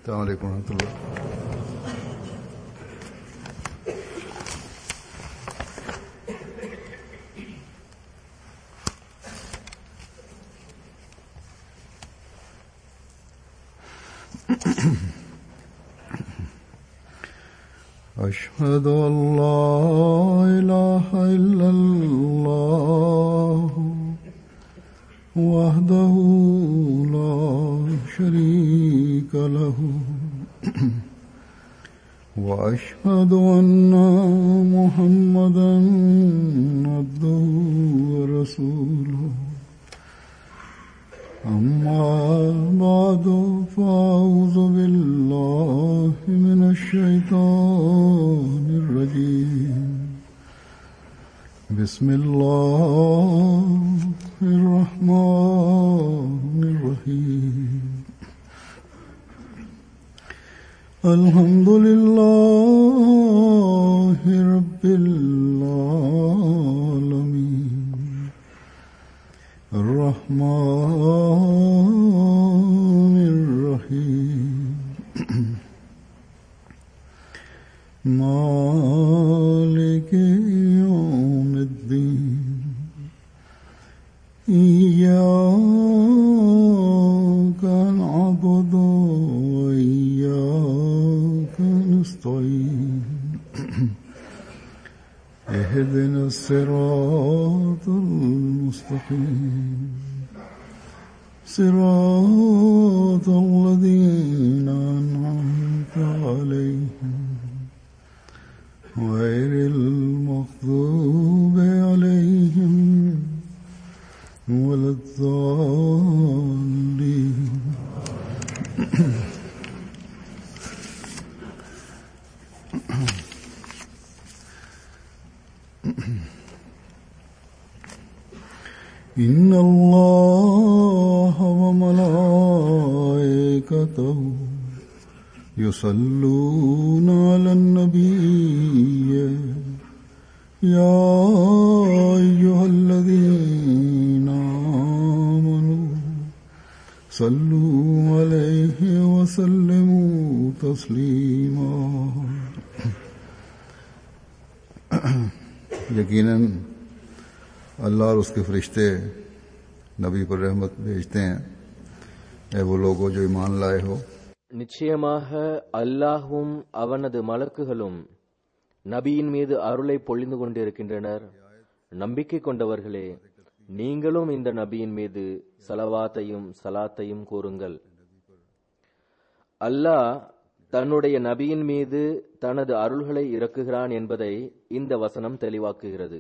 السلام عليكم ورحمة الله أشهد أن لا إله إلا الله وحده لا شريك له وأشهد أن محمدا عبده ورسوله أما بعد فأعوذ بالله من الشيطان الرجيم بسم الله الرحمن الرحيم الحمد لله رب العالمين الرحمن الرحيم مالك يوم الدين إياك نعبد وإياك نستعين اهدنا الصراط المستقيم صراط الذين أنعمت عليهم غير المغضوب عليهم ولا الضالين إن الله وملائكته يصلون على النبي يا أيها الذين آمنوا صلوا عليه وسلموا تسليما यकीनन अल्लाह और उसके फरिश्ते नबी पर रहमत भेजते हैं ए वो लोगो जो ईमान लाए हो நிச்சயமாக அல்லாஹும் அவனது மலக்குகளும் நபியின் மீது அருளை பொழிந்து கொண்டிருக்கின்றனர் நம்பிக்கை கொண்டவர்களே நீங்களும் இந்த நபியின் மீது சலவாத்தையும் சலாத்தையும் கூறுங்கள் அல்லாஹ் தன்னுடைய நபியின் மீது தனது அருள்களை இறக்குகிறான் என்பதை இந்த வசனம் தெளிவாக்குகிறது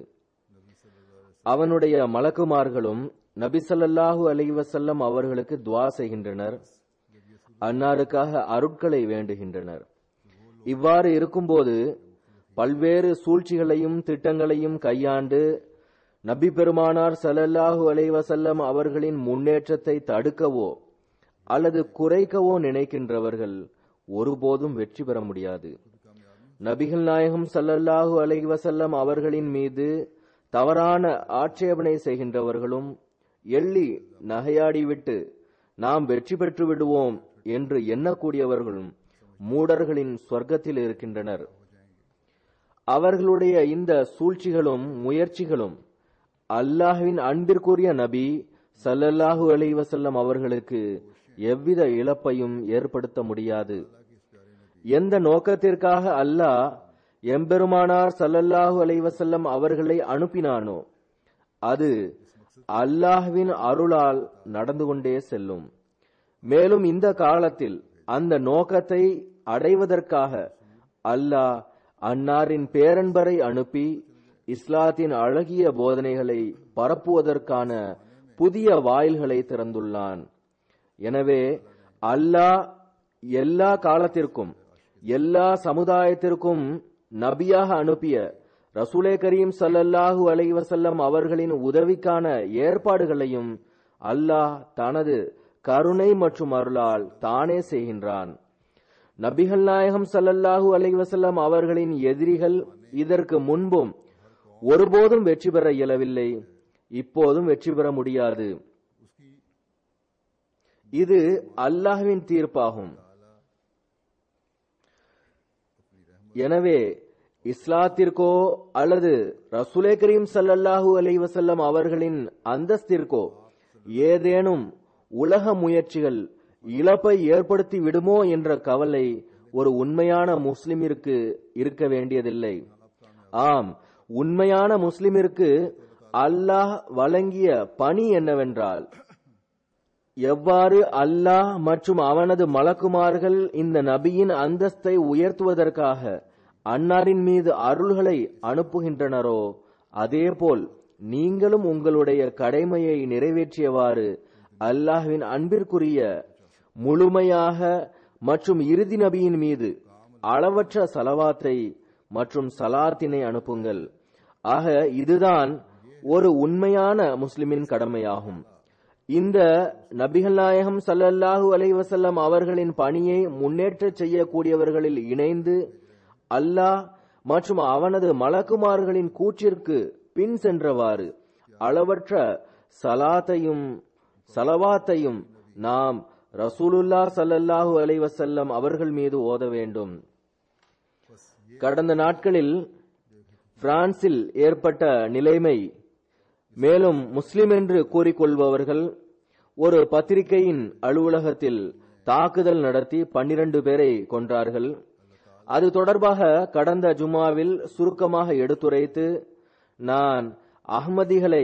அவனுடைய மலக்குமார்களும் நபி ஸல்லல்லாஹு அலைஹி வஸல்லம் அவர்களுக்கு துவா செய்கின்றனர் அன்னாருக்காக அருட்களை வேண்டுகின்றனர் இவ்வாறு இருக்கும்போது பல்வேறு சூழ்ச்சிகளையும் திட்டங்களையும் கையாண்டு நபி பெருமானார் ஸல்லல்லாஹு அலைஹி வஸல்லம் அவர்களின் முன்னேற்றத்தை தடுக்கவோ அல்லது குறைக்கவோ நினைக்கின்றவர்கள் ஒருபோதும் வெற்றி பெற முடியாது நபிகள் நாயகம் ஸல்லல்லாஹு அலைஹி வஸல்லம் அவர்களின் மீது தவறான ஆட்சேபனை செய்கின்றவர்களும் எள்ளி நகையாடிவிட்டு நாம் வெற்றி பெற்று விடுவோம் என்று எண்ணக்கூடியவர்களும் மூடர்களின் சொர்க்கத்தில் இருக்கின்றனர் அவர்களுடைய இந்த சூழ்ச்சிகளும் முயற்சிகளும் அல்லாஹ்வின் அன்பிற்குரிய நபி ஸல்லல்லாஹு அலைஹி வஸல்லம் அவர்களுக்கு எவ்வித இழப்பையும் ஏற்படுத்த முடியாது எந்த நோக்கத்திற்காக அல்லாஹ் எம்பெருமானார் ஸல்லல்லாஹு அலைஹி வஸல்லம் அவர்களை அனுப்பினானோ அது அல்லாஹ்வின் அருளால் நடந்து கொண்டே செல்லும் மேலும் இந்த காலத்தில் அந்த நோக்கத்தை அடைவதற்காக அல்லாஹ் அன்னாரின் பேரன்பரை அனுப்பி இஸ்லாத்தின் அழகிய போதனைகளை பரப்புவதற்கான புதிய வாயில்களை திறந்துள்ளான் எனவே அல்லாஹ் எல்லா காலத்திற்கும் எல்லா சமுதாயத்திற்கும் நபியாக அனுப்பிய ரசூலே கரீம் ஸல்லல்லாஹு அலைஹி வஸல்லம் அவர்களின் உதவிக்கான ஏற்பாடுகளையும் அல்லாஹ் தனது கருணை மற்றும் அருளால் தானே செய்கின்றான் நபிகள் நாயகம் ஸல்லல்லாஹு அலைஹி வஸல்லம் அவர்களின் எதிரிகள் இதற்கு முன்பும் ஒருபோதும் வெற்றி பெற இயலவில்லை இப்போதும் வெற்றி பெற முடியாது இது அல்லாஹ்வின் தீர்ப்பாகும் எனவே இஸ்லாத்திற்கோ அல்லது ரசூலே கரீம் ஸல்லல்லாஹு அலைஹி வஸல்லம் அவர்களின் அந்தஸ்திற்கோ ஏதேனும் உலக முயற்சிகள் இழப்பை ஏற்படுத்தி விடுமோ என்ற கவலை ஒரு உண்மையான முஸ்லிமிற்கு இருக்க வேண்டியதில்லை ஆம் உண்மையான முஸ்லிமிற்கு அல்லாஹ் வழங்கிய பணி என்னவென்றால் எவ்வாறு அல்லாஹ் மற்றும் அவனது மலக்குமார்கள் இந்த நபியின் அந்தஸ்தை உயர்த்துவதற்காக அன்னாரின் மீது அருள்களை அனுப்புகின்றனரோ அதேபோல் நீங்களும் உங்களுடைய கடமையை நிறைவேற்றியவாறு அல்லாஹ்வின் அன்பிற்குரிய முழுமையாக மற்றும் இறுதி நபியின் மீது அளவற்ற சலவாத்தை மற்றும் சலாத்தினை அனுப்புங்கள் ஆக இதுதான் ஒரு உண்மையான முஸ்லிமின் கடமையாகும் இந்த நபிகள் நாயகம் ஸல்லல்லாஹு அலைஹி வஸல்லம் அவர்களின் பணியை முன்னேற்றச் செய்யக்கூடியவர்களில் இணைந்து அல்லாஹ் மற்றும் அவனது மலக்குமார்களின் கூற்றிற்கு பின் சென்றவாறு அளவற்ற சலாத்தையும் சலவாத்தையும் நாம் ரசூலுல்லா ஸல்லல்லாஹு அலைஹி வஸல்லம் அவர்கள் மீது ஓத வேண்டும் கடந்த நாட்களில் பிரான்சில் ஏற்பட்ட நிலைமை மேலும் முஸ்லிம் என்று கூறிக்கொள்பவர்கள் ஒரு பத்திரிகையின் அலுவலகத்தில் தாக்குதல் நடத்தி பன்னிரண்டு பேரை கொன்றார்கள் அது தொடர்பாக கடந்த ஜுமாவில் சுருக்கமாக எடுத்துரைத்து நான் அஹ்மதிகளை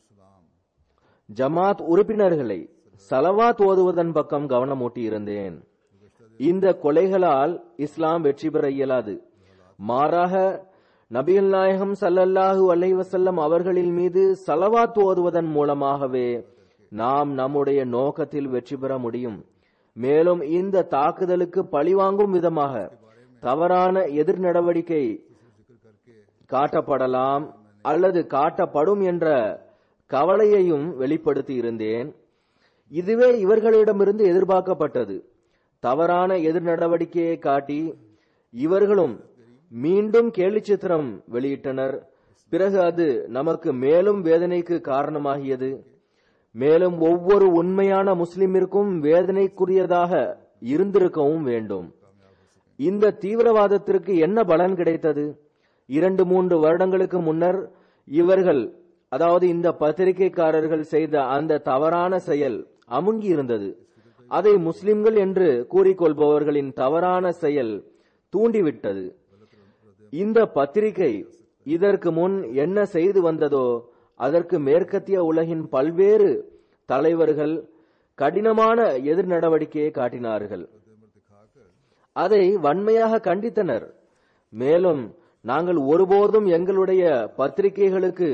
ஜமாத் உறுப்பினர்களை சலவாத் ஓதுவதன் பக்கம் கவனமூட்டி இருந்தேன் இந்த கொலைகளால் இஸ்லாம் வெற்றி பெற இயலாது மாறாக நபிகள் நாயகம் ஸல்லல்லாஹு அலைஹி வஸல்லம் அவர்களின் மீது சலவாத் ஓதுவதன் மூலமாகவே நாம் நம்முடைய நோக்கத்தில் வெற்றி பெற முடியும் மேலும் இந்த தாக்குதலுக்கு பழிவாங்கும் விதமாக தவறான எதிர் நடவடிக்கை காட்டப்படலாம் அல்லது காட்டப்படும் என்ற கவலையையும் வெளிப்படுத்தி இருந்தேன் இதுவே இவர்களிடமிருந்து எதிர்பார்க்கப்பட்டது தவறான எதிர் நடவடிக்கையை காட்டி இவர்களும் மீண்டும் கேலி சித்திரம் வெளியிட்டனர் பிறகு அது நமக்கு மேலும் வேதனைக்கு காரணமாகியது மேலும் ஒவ்வொரு உண்மையான முஸ்லிமிற்கும் வேதனைக்குரியதாக இருந்திருக்கவும் வேண்டும் இந்த தீவிரவாதத்திற்கு என்ன பலன் கிடைத்தது இரண்டு மூன்று வருடங்களுக்கு முன்னர் இவர்கள் அதாவது இந்த பத்திரிகைக்காரர்கள் செய்த அந்த தவறான செயல் அமுங்கி இருந்தது அதை முஸ்லிம்கள் என்று கூறிக்கொள்பவர்களின் தவறான செயல் தூண்டிவிட்டது இந்த பத்திரிகை இதற்கு முன் என்ன செய்து வந்ததோ அதற்கு மேற்கத்திய உலகின் பல்வேறு தலைவர்கள் கடினமான எதிர் நடவடிக்கையை காட்டினார்கள் அதை வன்மையாக கண்டித்தனர் மேலும் நாங்கள் ஒருபோதும் எங்களுடைய பத்திரிகைகளுக்கு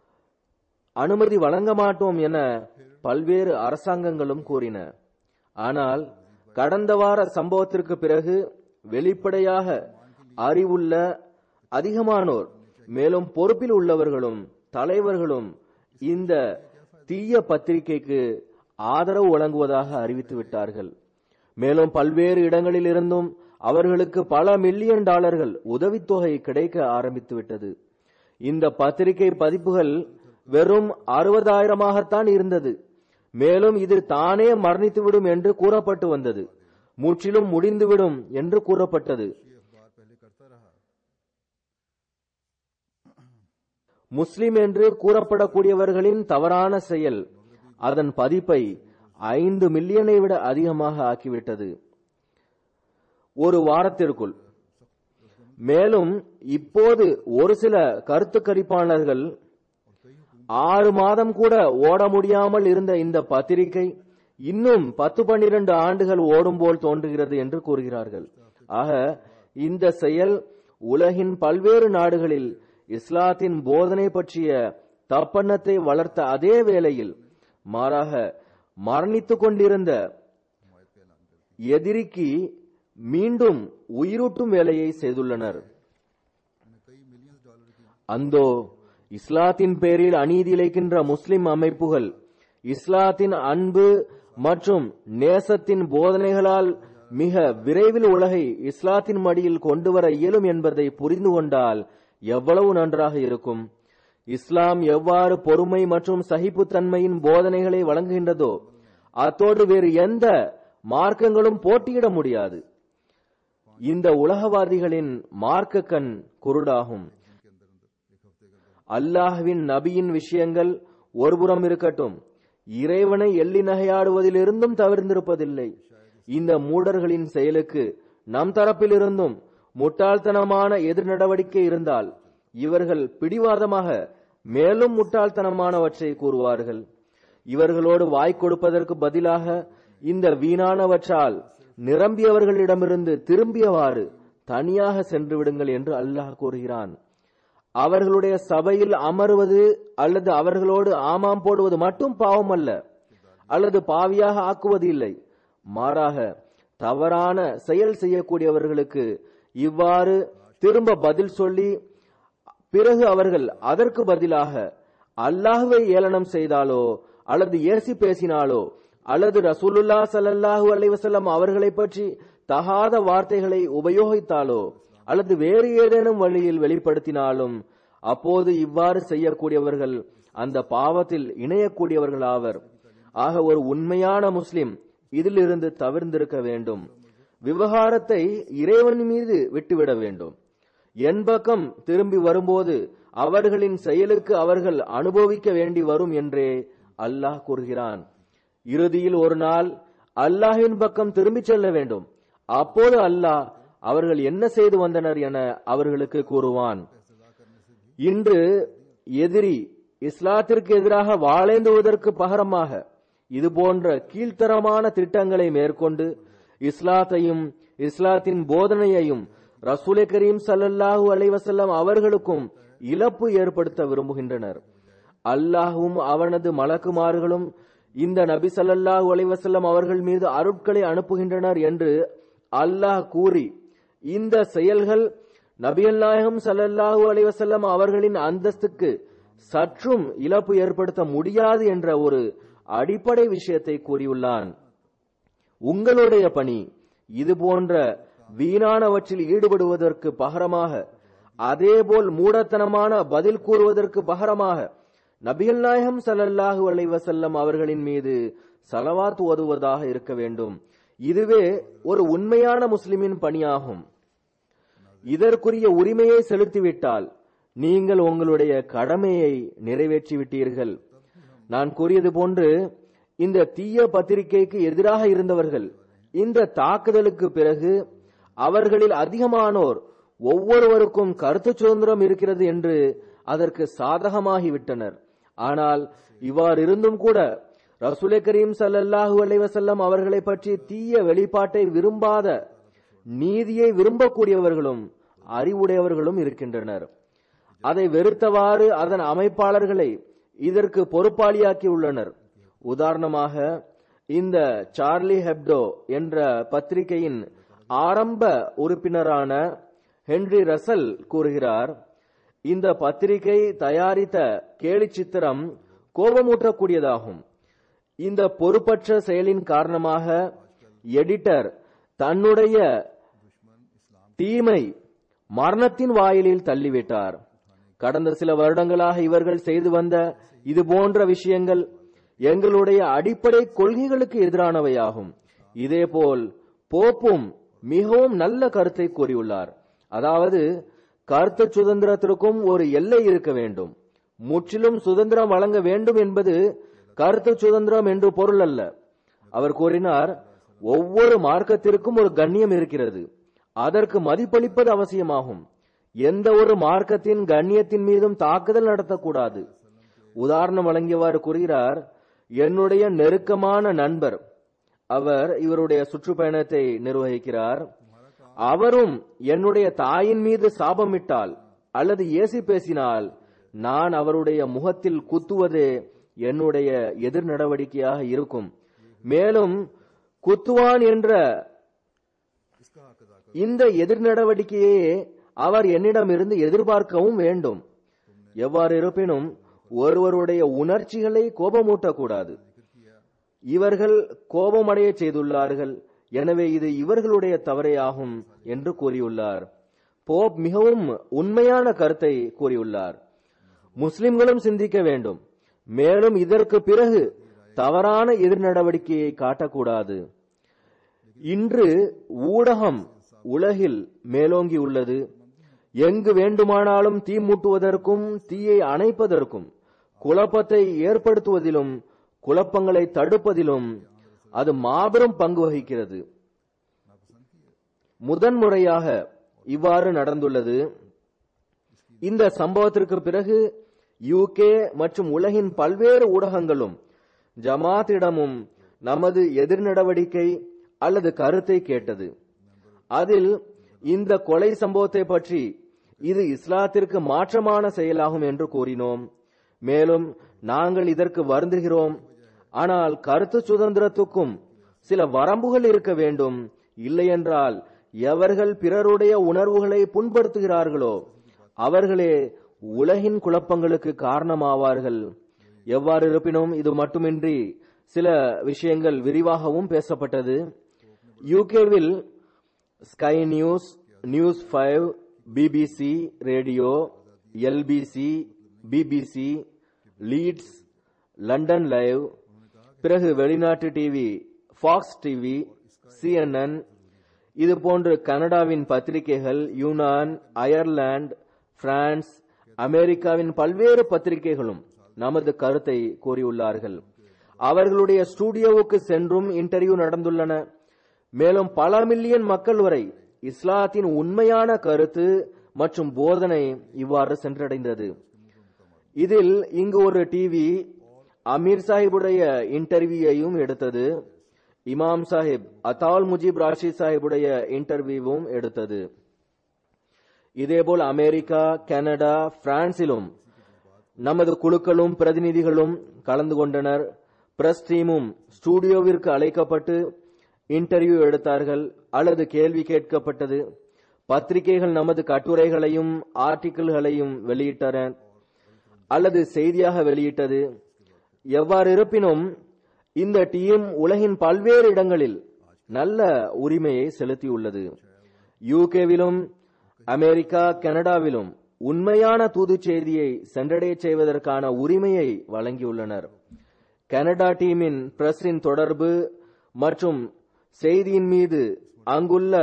அனுமதி வழங்க மாட்டோம் என பல்வேறு அரசாங்கங்களும் கூறின ஆனால் கடந்த வார சம்பவத்திற்கு பிறகு வெளிப்படையாக அறிவுள்ள அதிகமானோர் மேலும் பொறுப்பில் உள்ளவர்களும் தலைவர்களும் இந்த தீய பத்திரிகைக்கு ஆதரவு வழங்குவதாக அறிவித்து விட்டார்கள் மேலும் பல்வேறு இடங்களில் இருந்தும் அவர்களுக்கு பல மில்லியன் டாலர்கள் உதவித்தொகை கிடைக்க ஆரம்பித்து விட்டது இந்த பத்திரிகை பதிப்புகள் வெறும் அறுபதாயிரமாகத்தான் இருந்தது மேலும் இது தானே மரணித்துவிடும் என்று கூறப்பட்டு வந்தது முற்றிலும் முடிந்துவிடும் என்று கூறப்பட்டது முஸ்லிம் என்று கூறப்படக்கூடியவர்களின் தவறான செயல் அதன் பதிப்பை ஐந்து மில்லியனை விட அதிகமாக ஆக்கிவிட்டது ஒரு வாரத்திற்குள் மேலும் இப்போது ஒரு சில கருத்து கணிப்பாளர்கள் ஆறு மாதம் கூட ஓட முடியாமல் இருந்த இந்த பத்திரிகை இன்னும் பத்து பன்னிரண்டு ஆண்டுகள் ஓடும் போல் தோன்றுகிறது என்று கூறுகிறார்கள் ஆக இந்த செயல் உலகின் பல்வேறு நாடுகளில் இஸ்லாத்தின் போதனை பற்றிய தப்பெண்ணத்தை வளர்த்த அதே வேளையில் மாறாக மரணித்துக் கொண்டிருந்த எதிரிக்கு மீண்டும் உயிரூட்டும் வேலையை செய்துள்ளனர் அந்தோ இஸ்லாத்தின் பேரில் அநீதி இழைக்கின்ற முஸ்லிம் அமைப்புகள் இஸ்லாத்தின் அன்பு மற்றும் நேசத்தின் போதனைகளால் மிக விரைவில் உலகை இஸ்லாத்தின் மடியில் கொண்டு வர இயலும் என்பதை புரிந்து கொண்டால் எவ்வளவு நன்றாக இருக்கும் இஸ்லாம் எவ்வாறு பொறுமை மற்றும் சகிப்புத்தன்மையின் போதனைகளை வழங்குகின்றதோ அத்தோடு வேறு எந்த மார்க்கங்களும் போட்டியிட முடியாது இந்த உலகவாதிகளின் மார்க்க கண் குருடாகும் அல்லாஹ்வின் நபியின் விஷயங்கள் ஒருபுறம் இருக்கட்டும் இறைவனை எள்ளி நகையாடுவதிலிருந்தும் தவிர்ந்திருப்பதில்லை இந்த மூடர்களின் செயலுக்கு நம் தரப்பிலிருந்தும் முட்டாள்தனமான எதிர் நடவடிக்கை இருந்தால் இவர்கள் பிடிவாதமாக மேலும் முட்டாள்தனமானவற்றை கூறுவார்கள் இவர்களோடு வாய் கொடுப்பதற்கு பதிலாக இந்த வீணானவற்றால் நிரம்பியவர்களிடமிருந்து திரும்பியவாறு தனியாக சென்று விடுங்கள் என்று அல்லாஹ் கூறுகிறான் அவர்களுடைய சபையில் அமர்வது அல்லது அவர்களோடு ஆமாம் போடுவது மட்டும் பாவம் அல்ல அல்லது பாவியாக ஆக்குவது இல்லை மாறாக தவறான செயல் செய்யக்கூடியவர்களுக்கு இவ்வாறு திரும்ப பதில் சொல்லி பிறகு அவர்கள் அதற்கு பதிலாக அல்லாஹுவை ஏளனம் செய்தாலோ அல்லது ஏசி பேசினாலோ அல்லது ரசூலுல்லா ஸல்லல்லாஹு அலைஹி வஸல்லம் அவர்களை பற்றி தகாத வார்த்தைகளை உபயோகித்தாலோ அல்லது வேறு ஏதேனும் வழியில் வெளிப்படுத்தினாலும் அப்போது இவ்வாறு செய்யக்கூடியவர்கள் அந்த பாவத்தில் இணையக்கூடியவர்கள் ஆவர் ஆக ஒரு உண்மையான முஸ்லிம் இதிலிருந்து தவிர்ந்திருக்க வேண்டும் விவகாரத்தை இறைவன் மீது விட்டுவிட வேண்டும் என் பக்கம் திரும்பி வரும்போது அவர்களின் செயலுக்கு அவர்கள் அனுபவிக்க வேண்டி வரும் என்றே அல்லாஹ் கூறுகிறான் இறுதியில் ஒரு நாள் அல்லாஹின் பக்கம் திரும்பிச் செல்ல வேண்டும் அப்போது அல்லாஹ் அவர்கள் என்ன செய்து வந்தனர் என அவர்களுக்கு கூறுவான் இன்று எதிரி இஸ்லாத்திற்கு எதிராக வாழேந்துவதற்கு பகரமாக இது போன்ற கீழ்த்தரமான திட்டங்களை மேற்கொண்டு இஸ்லாத்தையும் இஸ்லாத்தின் போதனையையும் ரசூலை கரீம் சல்லல்லாஹு அலைவசல்லம் அவர்களுக்கும் இழப்பு ஏற்படுத்த விரும்புகின்றனர் அல்லாஹும் அவனது மலக்குமார்களும் இந்த நபி ஸல்லல்லாஹு அலைஹி வஸல்லம் அவர்கள் மீது அருட்களை அனுப்புகின்றனர் என்று அல்லாஹ் கூறி இந்த செயல்கள் நபிகள் நாயகம் ஸல்லல்லாஹு அலைஹி வஸல்லம் அவர்களின் அந்தஸ்துக்கு சற்றும் இழப்பு ஏற்படுத்த முடியாது என்ற ஒரு அடிப்படை விஷயத்தை கூறியுள்ளான் உங்களுடைய பணி இது போன்ற வீணானவற்றில் ஈடுபடுவதற்கு பகரமாக அதேபோல் மூடத்தனமான பதில் கூறுவதற்கு பகரமாக நபிகள் நாயகம் ஸல்லல்லாஹு அலைஹி வஸல்லம் அவர்களின் மீது சலவாத் ஓதுவதாக இருக்க வேண்டும் இதுவே ஒரு உண்மையான முஸ்லிமின் பணியாகும் இதற்குரிய உரிமையை செலுத்திவிட்டால் நீங்கள் உங்களுடைய கடமையை நிறைவேற்றிவிட்டீர்கள் நான் கூறியது போன்று இந்த தீய பத்திரிகைக்கு எதிராக இருந்தவர்கள் இந்த தாக்குதலுக்கு பிறகு அவர்களில் அதிகமானோர் ஒவ்வொருவருக்கும் கருத்து சுதந்திரம் இருக்கிறது என்று அதற்கு சாதகமாகிவிட்டனர் ஆனால் இவ்வாறு இருந்தும் கூட ரசூலை கரீம் சல்லல்லாஹு அலைஹி வஸல்லம் அவர்களை பற்றி தீய வெளிப்பாட்டை விரும்பாத நீதியை விரும்பக்கூடியவர்களும் அறிவுடையவர்களும் இருக்கின்றனர் அதை வெறுத்தவாறு அதன் அமைப்பாளர்களை இதற்கு பொறுப்பாளியாக்கி உள்ளனர் உதாரணமாக இந்த சார்லி ஹெப்டோ என்ற பத்திரிகையின் ஆரம்ப உறுப்பினரான ஹென்றி ரசல் கூறுகிறார் இந்த பத்திரிகை தயாரித்த கேலி சித்திரம் கோபமூட்டக்கூடியதாகும் இந்த பொறுப்பற்ற செயலின் காரணமாக எடிட்டர் தன்னுடைய டீமை மரணத்தின் வாயிலில் தள்ளிவிட்டார் கடந்த சில வருடங்களாக இவர்கள் செய்து வந்த இது போன்ற விஷயங்கள் எங்களுடைய அடிப்படை கொள்கைகளுக்கு எதிரானவையாகும் இதேபோல் போப்பும் மிகவும் நல்ல கருத்தை கூறியுள்ளார் அதாவது கருத்து சுதந்திரத்திற்கும் ஒரு எல்லை இருக்க வேண்டும் முற்றிலும் சுதந்திரம் வழங்க வேண்டும் என்பது கருத்து சுதந்திரம் என்று பொருள் அல்ல அவர் கூறினார் ஒவ்வொரு மார்க்கத்திற்கும் ஒரு கண்ணியம் இருக்கிறது அதற்கு மதிப்பளிப்பது அவசியமாகும் எந்த ஒரு மார்க்கத்தின் கண்ணியத்தின் மீதும் தாக்குதல் நடத்தக்கூடாது உதாரணம் வழங்கியவாறு கூறுகிறார் என்னுடைய நெருக்கமான நண்பர் அவர் இவருடைய சுற்றுப்பயணத்தை நிர்வகிக்கிறார் அவரும் என்னுடைய தாயின் மீது சாபமிட்டால் அல்லது ஏசி பேசினால் நான் அவருடைய முகத்தில் குத்துவதே என்னுடைய எதிர் நடவடிக்கையாக இருக்கும் மேலும் குத்துவான் என்ற இந்த எதிர் நடவடிக்கையே அவர் என்னிடமிருந்து எதிர்பார்க்கவும் வேண்டும் எவ்வாறு இருப்பினும் ஒருவருடைய உணர்ச்சிகளை கோபமூட்டக்கூடாது இவர்கள் கோபமடைய செய்துள்ளார்கள் எனவே இது இவர்களுடைய தவறே ஆகும் என்று கூறியுள்ளார் போப் மிகவும் உண்மையான கருத்தை கூறியுள்ளார் முஸ்லிம்களும் சிந்திக்க வேண்டும் மேலும் இதற்கு பிறகு தவறான எதிர் நடவடிக்கையை காட்டக்கூடாது இன்று ஊடகம் உலகில் மேலோங்கி உள்ளது எங்கு வேண்டுமானாலும் தீ மூட்டுவதற்கும் தீயை அணைப்பதற்கும் குழப்பத்தை ஏற்படுத்துவதிலும் குழப்பங்களை தடுப்பதிலும் அது மாபெரும் பங்கு வகிக்கிறது முதன்முறையாக இவ்வாறு நடந்துள்ளது இந்த சம்பவத்திற்கு பிறகு யூகே மற்றும் உலகின் பல்வேறு ஊடகங்களும் ஜமாத்திடமும் நமது எதிர் நடவடிக்கை அல்லது கருத்தை கேட்டது அதில் இந்த கொலை சம்பவத்தை பற்றி இது இஸ்லாத்திற்கு மாற்றமான செயலாகும் என்று கூறினோம் மேலும் நாங்கள் இதற்கு வருந்துகிறோம் ஆனால் கருத்து சுதந்திரத்துக்கும் சில வரம்புகள் இருக்க வேண்டும் இல்லையென்றால் எவர்கள் பிறருடைய உணர்வுகளை புண்படுத்துகிறார்களோ அவர்களே உலகின் குழப்பங்களுக்கு காரணமாவார்கள் எவ்வாறு இருப்பினும் இது மட்டுமின்றி சில விஷயங்கள் விரிவாகவும் பேசப்பட்டது யூகேவில் Sky News News Five BBC radio LBC BBC Leeds London live பிறகு வெளிநாட்டு டிவி ஃபாக்ஸ் டிவி சிஎன்என் இது போன்று கனடாவின் பத்திரிகைகள் யூனான் அயர்லாந்து பிரான்ஸ் அமெரிக்காவின் பல்வேறு பத்திரிகைகளும் நமது கருத்தை கூறியுள்ளார்கள் அவர்களுடைய ஸ்டுடியோவுக்கு சென்றும் இன்டர்வியூ நடந்துள்ளன மேலும் பல மில்லியன் மக்கள் வரை இஸ்லாத்தின் உண்மையான கருத்து மற்றும் போதனை இவ்வாறு சென்றடைந்தது இதில் இங்கு ஒரு டிவி அமீர் சாஹிபுடைய இன்டர்வியூயையும் எடுத்தது இமாம் சாஹிப் அத்தால் முஜிப் ராஷி சாஹிபுடைய இன்டர்வியூவும் எடுத்தது இதேபோல் அமெரிக்கா கனடா பிரான்சிலும் நமது குழுக்களும் பிரதிநிதிகளும் கலந்து கொண்டனர் பிரஸ் டீமும் ஸ்டுடியோவிற்கு அழைக்கப்பட்டு இன்டர்வியூ எடுத்தார்கள் அல்லது கேள்வி கேட்கப்பட்டது பத்திரிகைகள் நமது கட்டுரைகளையும் ஆர்டிகிள்களையும் வெளியிட்டன அல்லது செய்தியாக வெளியிட்டது எவ்வாறு இருப்பினும் இந்த டீம் உலகின் பல்வேறு இடங்களில் நல்ல உரிமையை செலுத்தியுள்ளது யூகேவிலும் அமெரிக்கா கனடாவிலும் உண்மையான தூது செய்தியை சென்றடைய செய்வதற்கான உரிமையை வழங்கியுள்ளனர் கனடா டீமின் பிரஸின் தொடர்பு மற்றும் செய்தியின் மீது அங்குள்ள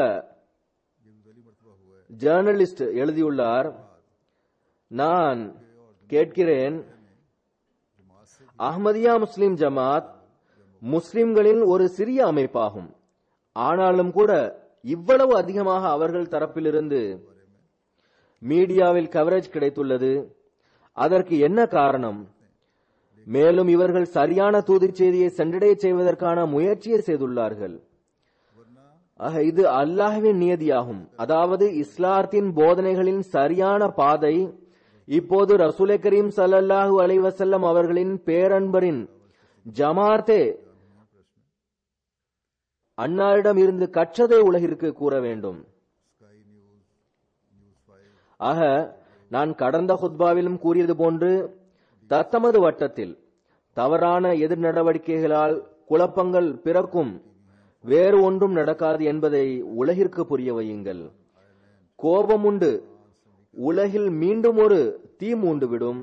ஜேர்னலிஸ்ட் எழுதியுள்ளார் நான் கேட்கிறேன் அஹ்மதியா முஸ்லிம் ஜமாத் முஸ்லிம்களின் ஒரு சிறிய அமைப்பாகும் ஆனாலும் கூட இவ்வளவு அதிகமாக அவர்கள் தரப்பிலிருந்து மீடியாவில் கவரேஜ் கிடைத்துள்ளது அதற்கு என்ன காரணம் மேலும் இவர்கள் சரியான தூதுச் செய்தியை சென்றடைய செய்வதற்கான முயற்சியை செய்துள்ளார்கள் ஆக இது அல்லாஹ்வின் நியதியாகும் அதாவது இஸ்லாத்தின் போதனைகளின் சரியான பாதை இப்போது ரசூலை கரீம் சல்லல்லாஹு அலைஹி வஸல்லம் அவர்களின் பேரன்பரின் ஜமாத்தே அன்னாரிடம் இருந்து கற்றதை உலகிற்கு கூற வேண்டும் ஆக நான் கடந்த ஹுத்பாவிலும் கூறியது போன்று தத்தமது வட்டத்தில் தவறான எதிர் நடவடிக்கைகளால் குழப்பங்கள் பிறக்கும் வேறு ஒன்றும் நடக்காது என்பதை உலகிற்கு புரிய வையுங்கள் கோபம் உண்டு உலகில் மீண்டும் ஒரு தீ மூண்டுவிடும்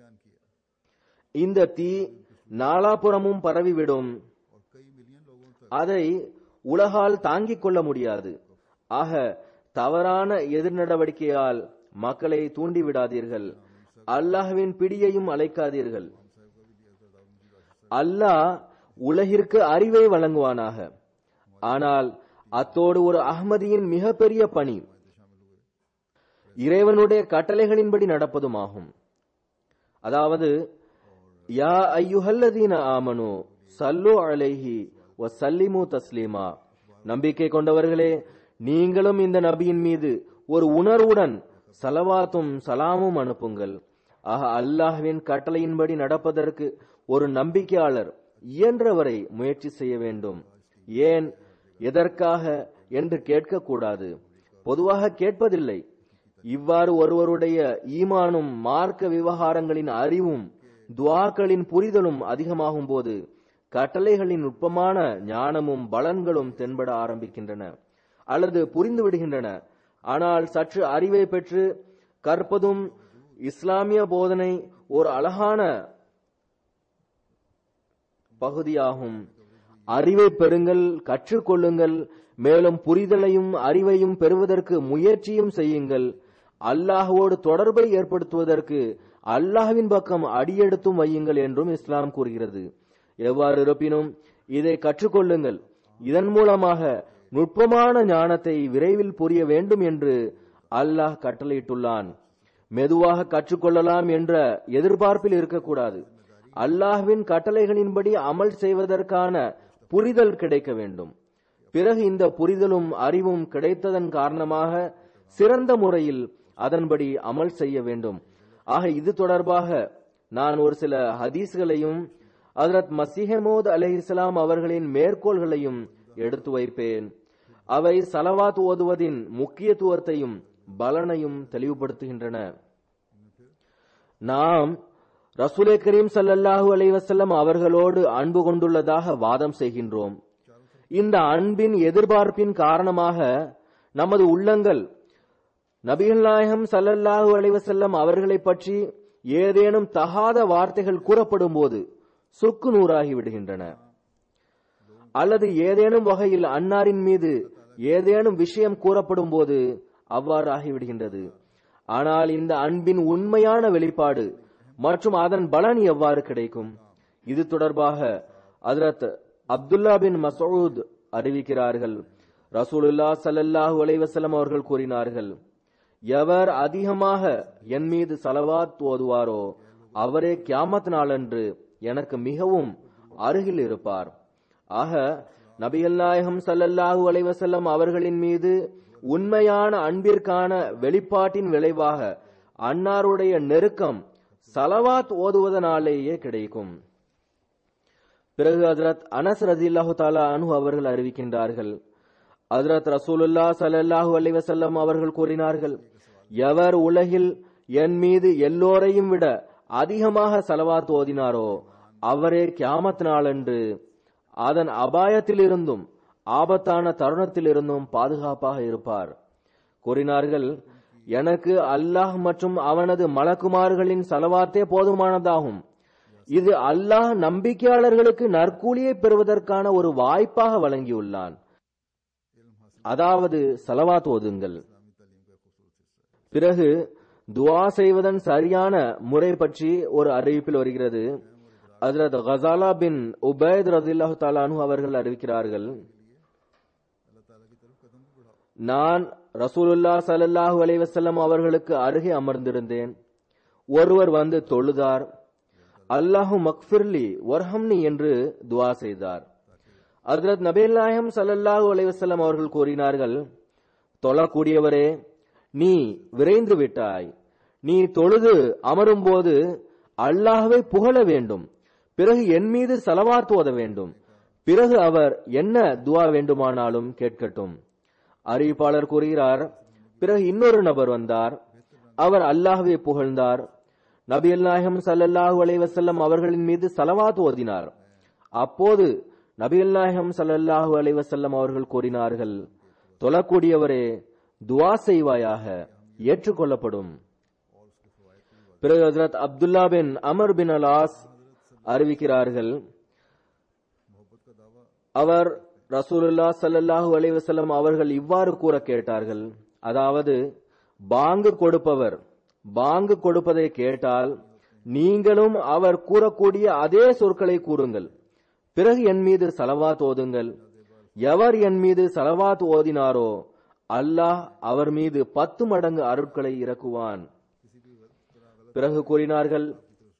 இந்த தீ நாலாபுறமும் பரவிவிடும் அதை உலகால் தாங்கிக் கொள்ள முடியாது ஆக தவறான எதிர் நடவடிக்கையால் மக்களை தூண்டிவிடாதீர்கள் அல்லாஹ்வின் பிடியையும் அழைக்காதீர்கள் அல்லாஹ் உலகிற்கு அறிவை வழங்குவானாக ஆனால் அத்தோடு ஒரு அஹ்மதியின் மிகப்பெரிய பணி இறைவனுடைய கட்டளைகளின்படி நடப்பதுமாகும் அதாவது யா ஐயுஹல்லதீன ஆமனு சல்லு அலைஹி வ சல்லிமு தஸ்லீமா நம்பிக்கை கொண்டவர்களே நீங்களும் இந்த நபியின் மீது ஒரு உணர்வுடன் சலவாத்தும் சலாமும் அனுப்புங்கள் ஆக அல்லாஹ்வின் கட்டளையின்படி நடப்பதற்கு ஒரு நம்பிக்கையாளர் இயன்றவரை முயற்சி செய்ய வேண்டும் ஏன் எதற்காக என்று கேட்கக்கூடாது பொதுவாக கேட்பதில்லை இவ்வாறு ஒருவருடைய ஈமானும் மார்க்க விவகாரங்களின் அறிவும் துவாக்களின் புரிதலும் அதிகமாகும் போது கட்டளைகளின் நுட்பமான ஞானமும் பலன்களும் தென்பட ஆரம்பிக்கின்றன அல்லது புரிந்து விடுகின்றன ஆனால் சற்று அறிவை பெற்று கற்பதும் இஸ்லாமிய போதனை ஒரு அழகான பகுதியாகும் அறிவை பெறுங்கள் கற்றுக்கொள்ளுங்கள் மேலும் புரிதலையும் அறிவையும் பெறுவதற்கு முயற்சியும் செய்யுங்கள் அல்லாஹ்வோடு தொடர்பை ஏற்படுத்துவதற்கு அல்லாஹ்வின் பக்கம் அடியெடுத்தும் வையுங்கள் என்றும் இஸ்லாம் கூறுகிறது எவ்வாறு இருப்பினும் இதை கற்றுக்கொள்ளுங்கள் இதன் மூலமாக நுட்பமான ஞானத்தை விரைவில் புரிய வேண்டும் என்று அல்லாஹ் கட்டளையிட்டுள்ளான் மெதுவாக கற்றுக்கொள்ளலாம் என்ற எதிர்பார்ப்பில் இருக்கக்கூடாது அல்லாஹ்வின் கட்டளைகளின்படி அமல் செய்வதற்கான புரிதல் கிடைக்க வேண்டும் பிறகு இந்த புரிதலும் அறிவும் கிடைத்ததன் காரணமாக சிறந்த முறையில் அதன்படி அமல் செய்ய வேண்டும் ஆக இது தொடர்பாக நான் ஒரு சில ஹதீஸ்களையும் ஹதரத் மசிஹமோத் அலைஹிஸ்லாம் அவர்களின் மேற்கோள்களையும் எடுத்து வைப்பேன் அவை சலவாத் ஓதுவதின் முக்கியத்துவத்தையும் பலனையும் தெளிவுபடுத்துகின்றன நாம் ரசூலே கரீம் சல்லல்லாஹு அலைஹி வஸல்லம் அவர்களோடு அன்பு கொண்டுள்ளதாக வாதம் செய்கின்றோம் இந்த அன்பின் எதிர்பார்ப்பின் காரணமாக நமது உள்ளங்கள் நபிகள் நாயகம் சல்லல்லாஹு அலைஹி வஸல்லம் அவர்களை பற்றி ஏதேனும் தகாத வார்த்தைகள் கூறப்படும் போது சுக்கு நூறாகி விடுகின்றன அல்லது ஏதேனும் வகையில் அன்னாரின் மீது ஏதேனும் விஷயம் கூறப்படும் போது அவ்வாறு ஆகிவிடுகின்றது ஆனால் இந்த அன்பின் உண்மையான வெளிப்பாடு மற்றும் அதன் பலன் எவ்வாறு கிடைக்கும் இது தொடர்பாக ஹஜரத் அப்துல்லா பின் மசூத் அறிவிக்கிறார்கள் ரசூலுல்லா ஸல்லல்லாஹு அலைஹி வஸல்லம் அவர்கள் கூறினார்கள் எவர் அதிகமாக என் மீது சலவாத் ஓதுவாரோ அவரே கியாமத் நாளன்று எனக்கு மிகவும் அருகில் இருப்பார் ஆக நபிகள் நாயகம் ஸல்லல்லாஹு அலைஹி வஸல்லம் அவர்களின் மீது உண்மையான அன்பிற்கான வெளிப்பாட்டின் விளைவாக அன்னாருடைய நெருக்கம் சலவாத் ஓதுவதனாலேயே கிடைக்கும் பிறகு ஹஜரத் அனஸ் ரதில்லாஹு தாலா அனு அவர்கள் அறிவிக்கின்றார்கள் ஹஜரத் ரசூலுல்லா ஸல்லல்லாஹு அலைஹி வஸல்லம் அவர்கள் கூறினார்கள் எவர் உலகில் என் மீது எல்லோரையும் விட அதிகமாக சலவாத் ஓதினாரோ அவரே கியாமத் நாளன்று அதன் அபாயத்திலிருந்தும் ஆபத்தான தருணத்திலிருந்தும் பாதுகாப்பாக இருப்பார் கூறினார்கள் எனக்கு அல்லாஹ் மற்றும் அவனது மலக்குமார்களின் சலவாத்தே போதுமானதாகும் இது அல்லாஹ் நம்பிக்கையாளர்களுக்கு நற்கூலியை பெறுவதற்கான ஒரு வாய்ப்பாக வழங்கியுள்ளான் அதாவது சலவாத் ஓதுங்கள் பிறகு துவா செய்வதன் சரியான முறை பற்றி ஒரு அறிவிப்பில் வருகிறது ஹஜரத் கசாலா பின் உபைத் ரதில்லாஹு தாலானு அவர்கள் அறிவிக்கிறார்கள் நான் ரசூலுல்லா ஸல்லல்லாஹு அலைஹி வஸல்லம் அவர்களுக்கு அருகே அமர்ந்திருந்தேன் ஒருவர் வந்து தொழுதார் அல்லாஹு மக்ஃபிர்லி வர்ஹம்னி என்று துவா செய்தார் ஹஜரத் நபீல் நாயகம் ஸல்லல்லாஹு அலைஹி வஸல்லம் அவர்கள் கூறினார்கள் தொழக்கூடியவரே நீ விரைந்து விட்டாய் நீ தொழுது அமரும்போது அல்லாஹ்வை புகழ வேண்டும் பிறகு என் மீது சலவாத் ஓத வேண்டும் பிறகு அவர் என்ன துவா வேண்டுமானாலும் கேட்கட்டும் அறிவிப்பாளர் கூறுகிறார் பிறகு இன்னொரு நபர் வந்தார் அவர் அல்லாஹ்வை புகழ்ந்தார் நபி நாயகம் சல்லல்லாஹு அலைஹி வஸல்லம் அவர்களின் மீது சலவாத் ஓதினார் அப்போது நபி நாயகம் சல்லல்லாஹு அலைஹி வஸல்லம் அவர்கள் கூறினார்கள் தொழக்கூடியவரே துவா செய்வாயாக ஏற்றுக்கொள்ளப்படும் பிறகு ஹஜரத் அப்துல்லா பின் அமர் பின் அலாஸ் அறிவிக்கிறார்கள் அவர் ரசூலுல்லா ஸல்லல்லாஹு அலைஹி வஸல்லம் அவர்கள் இவ்வாறு கூற கேட்டார்கள் அதாவது பாங்கு கொடுப்பவர் பாங்கு கொடுப்பதை கேட்டால் நீங்களும் அவர் கூறக்கூடிய அதே சொற்களை கூறுங்கள் பிறகு என் மீது சலவாத் ஓதுங்கள் எவர் என் மீது சலவாத் ஓதினாரோ அல்லாஹ் அவர் மீது பத்து மடங்கு அருட்களை இறக்குவான் பிறகு கூறினார்கள்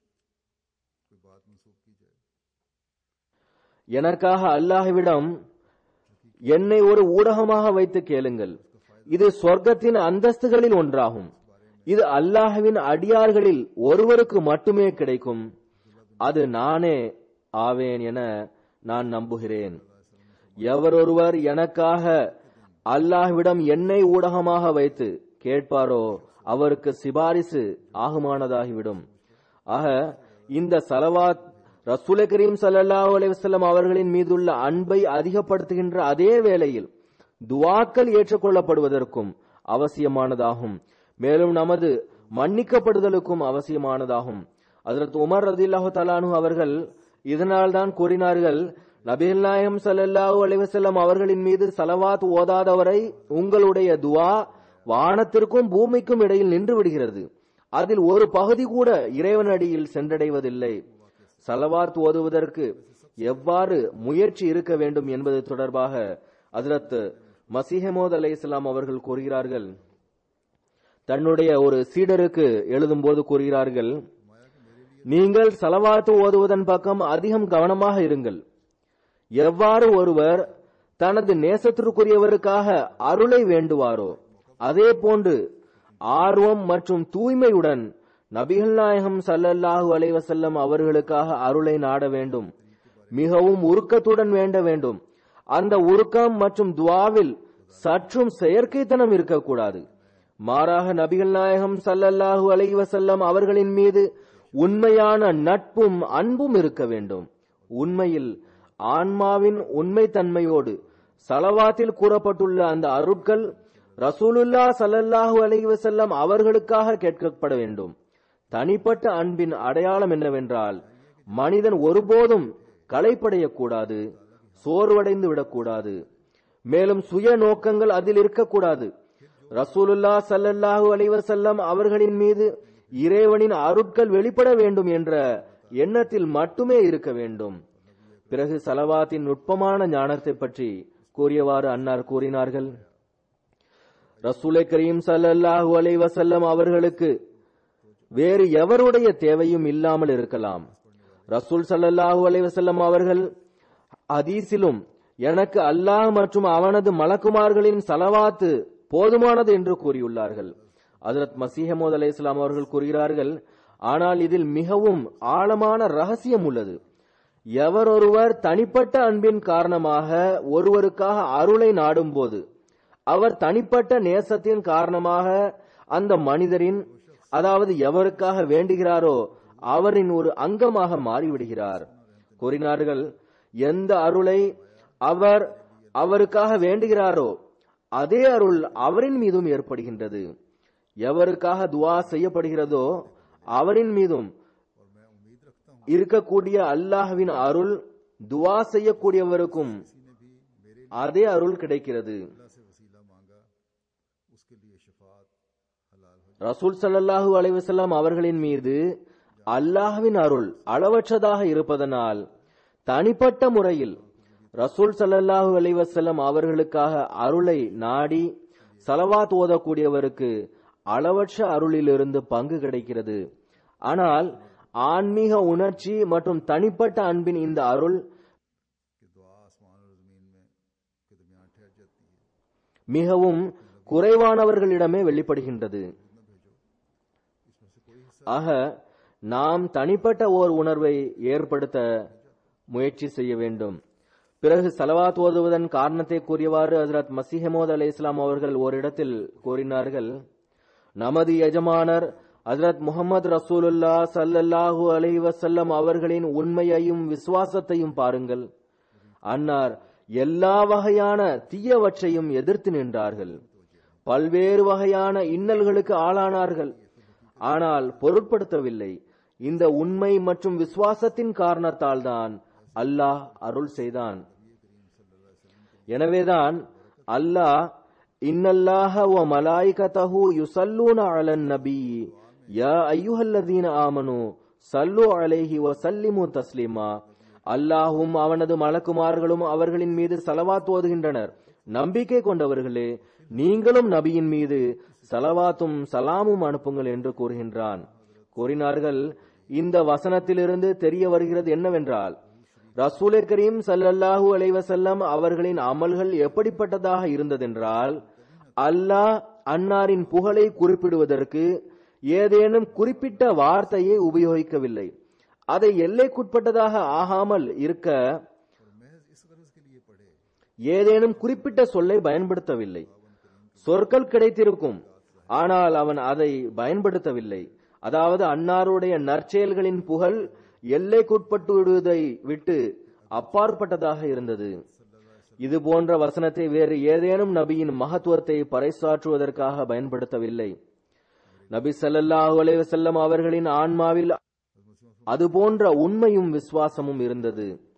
எனக்காக அல்லாஹ்விடம் என்னை ஒரு ஊடகமாக வைத்து கேளுங்கள் இது சொர்க்கத்தின் அந்தஸ்துகளில் ஒன்றாகும் இது அல்லாஹ்வின் அடியார்களில் ஒருவருக்கு மட்டுமே கிடைக்கும் அது நானே ஆவேன் என நான் நம்புகிறேன் எவரொருவர் எனக்காக அல்லாஹ்விடம் என்னை ஊடகமாக வைத்து கேட்பாரோ அவருக்கு சிபாரிசு ஆகுமானதாகிவிடும் ஆக இந்த சலவாத் ரசூல கரீம் சல்லல்லாஹு அலைஹி வஸல்லம் அவர்களின் மீதுள்ள அன்பை அதிகப்படுத்துகின்ற அதே வேளையில் துவாக்கள் ஏற்றுக்கொள்ளப்படுவதற்கும் அவசியமானதாகும் மேலும் நமது மன்னிக்கப்படுதலுக்கும் அவசியமானதாகும் அதற்கு உமர் ரதில்லாஹு தலானு அவர்கள் இதனால் தான் கூறினார்கள் நபிகள் நாயகம் ஸல்லல்லாஹு அலைஹி வஸல்லம் அவர்களின் மீது சலவாத் ஓதாதவரை உங்களுடைய துவா வானத்திற்கும் பூமிக்கும் இடையில் நின்று விடுகிறது அதில் ஒரு பகுதி கூட இறைவனடியில் சென்றடைவதில்லை சலவாத் ஓதுவதற்கு எவ்வாறு முயற்சி இருக்க வேண்டும் என்பது தொடர்பாக ஹஜ்ரத் மசீஹமோத் அலை இஸ்லாம் அவர்கள் கூறுகிறார்கள் தன்னுடைய ஒரு சீடருக்கு எழுதும்போது கூறுகிறார்கள் நீங்கள் சலவாத்து ஓதுவதன் பக்கம் அதிகம் கவனமாக இருங்கள் எவ்வாறு ஒருவர் தனது நேசத்திற்குரியவருக்காக அருளை வேண்டுவாரோ அதே போன்று ஆர்வம் மற்றும் தூய்மையுடன் நபிகள் நாயகம் ஸல்லல்லாஹு அலைஹி வஸல்லம் அவர்களுக்காக அருளை நாட வேண்டும் மிகவும் உருக்கத்துடன் வேண்ட வேண்டும் அந்த உருக்கம் மற்றும் துவாவில் சற்றும் செயற்கைத்தனம் இருக்கக்கூடாது மாறாக நபிகள் நாயகம் ஸல்லல்லாஹு அலைஹி வஸல்லம் அவர்களின் மீது உண்மையான நட்பும் அன்பும் இருக்க வேண்டும் உண்மையில் ஆன்மாவின் உண்மைத்தன்மையோடு சலவாத்தில் கூறப்பட்டுள்ள அந்த அருட்கள் ரசூலுல்லா ஸல்லல்லாஹு அலைஹி வஸல்லம் அவர்களுக்காக கேட்கப்பட வேண்டும் தனிப்பட்ட அன்பின் அடையாளம் என்னவென்றால் மனிதன் ஒருபோதும் களைப்படையக்கூடாது சோர்வடைந்து விடக்கூடாது மேலும் சுய நோக்கங்கள் அதில் இருக்கக்கூடாது ரசூலுல்லா ஸல்லல்லாஹு அலைஹி வஸல்லம் அவர்களின் மீது இறைவனின் அருட்கள் வெளிப்பட வேண்டும் என்ற எண்ணத்தில் மட்டுமே இருக்க வேண்டும் பிறகு சலவாத்தின் நுட்பமான ஞானத்தை பற்றி கூறியவாறு அன்னார் கூறினார்கள் ரசூலை கரீம் ஸல்லல்லாஹு அலைஹி வஸல்லம் அவர்களுக்கு வேறு எவருடைய தேவையும் இல்லாமல் இருக்கலாம் ரசூல் ஸல்லல்லாஹு அலைஹி வஸல்லம் அவர்கள் ஹதீஸிலும் எனக்கு அல்லாஹ் மற்றும் அவனது மலக்குமார்களின் சலவாத்து போதுமானது என்று கூறியுள்ளார்கள் ஹஜரத் மசீஹமோத் அலை இஸ்லாம் அவர்கள் கூறுகிறார்கள் ஆனால் இதில் மிகவும் ஆழமான ரகசியம் உள்ளது எவரொருவர் தனிப்பட்ட அன்பின் காரணமாக ஒருவருக்காக அருளை நாடும்போது அவர் தனிப்பட்ட நேசத்தின் காரணமாக அந்த மனிதரின் அதாவது எவருக்காக வேண்டுகிறாரோ அவரின் ஒரு அங்கமாக மாறிவிடுகிறார் கூறினார்கள் எந்த அருளை அவர் அவருக்காக வேண்டுகிறாரோ அதே அருள் அவரின் மீதும் ஏற்படுகின்றது எவருக்காக துவா செய்யப்படுகிறதோ அவரின் மீதும் இருக்கக்கூடிய அல்லாஹ்வின் அருள் துவா செய்யக்கூடியவருக்கும் அதே அருள் கிடைக்கிறது ரசூல் ஸல்லல்லாஹு அலைஹி வஸல்லம் அவர்களின் மீது அல்லாஹ்வின் அருள் அளவற்றதாக இருப்பதனால் தனிப்பட்ட முறையில் ரசூல் ஸல்லல்லாஹு அலைஹி வஸல்லம் அவர்களுக்காக அருளை நாடி சலவாத் ஓதக்கூடியவருக்கு அளவற்ற அருளிலிருந்து பங்கு கிடைக்கிறது ஆனால் ஆன்மீக உணர்ச்சி மற்றும் தனிப்பட்ட அன்பின் இந்த அருள் மிகவும் குறைவானவர்களிடமே வெளிப்படுகின்றது ஆக நாம் தனிப்பட்ட ஓர் உணர்வை ஏற்படுத்த முயற்சி செய்ய வேண்டும் பிறகு சலவாத் ஓதுவதன் காரணத்தை கூறியவாறு ஹஜரத் மசிஹமோத் அலை இஸ்லாம் அவர்கள் ஓரிடத்தில் கூறினார்கள் நமது எஜமானர் ஹஜரத் முகமது ரசூலுல்லா சல்லல்லாஹு அலைஹி வஸல்லம் அவர்களின் உண்மையையும் விசுவாசத்தையும் பாருங்கள் அன்னார் எல்லா வகையான தீயவற்றையும் எதிர்த்து நின்றார்கள் பல்வேறு வகையான இன்னல்களுக்கு ஆளானார்கள் ஆனால் பொருட்படுத்தவில்லை இந்த உண்மை மற்றும் விசுவாசத்தின் காரணத்தால் தான் அல்லாஹ் அருள் செய்தான் எனவேதான் அல்லாஹ் இன்னல்லாஹ வ மலாயிகதஹு யுஸல்லூன அலன் நபி யா அய்யுஹல்லதீன ஆமனு சல்லு அலைஹி வ சல்லிமு தஸ்லீமா அல்லாஹும் அவனது மலக்குமார்களும் அவர்களின் மீது சலவாத் ஓதுகின்றனர் நம்பிக்கை கொண்டவர்களே நீங்களும் நபியின் மீது சலவாத்தும் சலாமும் அனுப்புங்கள் என்று கூறுகின்றான் கூறினார்கள் இந்த வசனத்திலிருந்து தெரிய வருகிறது என்னவென்றால் ரசூலே கரீம் சல்லல்லாஹூ அலைவசல்லம் அவர்களின் அமல்கள் எப்படிப்பட்டதாக இருந்ததென்றால் அல்லாஹ் அன்னாரின் புகழை குறிப்பிடுவதற்கு ஏதேனும் குறிப்பிட்ட வார்த்தையை உபயோகிக்கவில்லை அதை எல்லைக்குட்பட்டதாக ஆகாமல் இருக்க ஏதேனும் குறிப்பிட்ட சொல்லை பயன்படுத்தவில்லை சொற்கள் கிடைத்திருக்கும் ஆனால் அவன் அதை பயன்படுத்தவில்லை அதாவது அன்னாருடைய நற்செயல்களின் புகழ் எல்லைக்குட்பட்டு விடுவதை விட்டு அப்பாற்பட்டதாக இருந்தது இது போன்ற வசனத்தை வேறு ஏதேனும் நபியின் மகத்துவத்தை பறைசாற்றுவதற்காக பயன்படுத்தவில்லை நபி ஸல்லல்லாஹு அலைஹி வஸல்லம் அவர்களின் ஆன்மாவில் அது போன்ற உண்மையும் விசுவாசமும் இருந்தது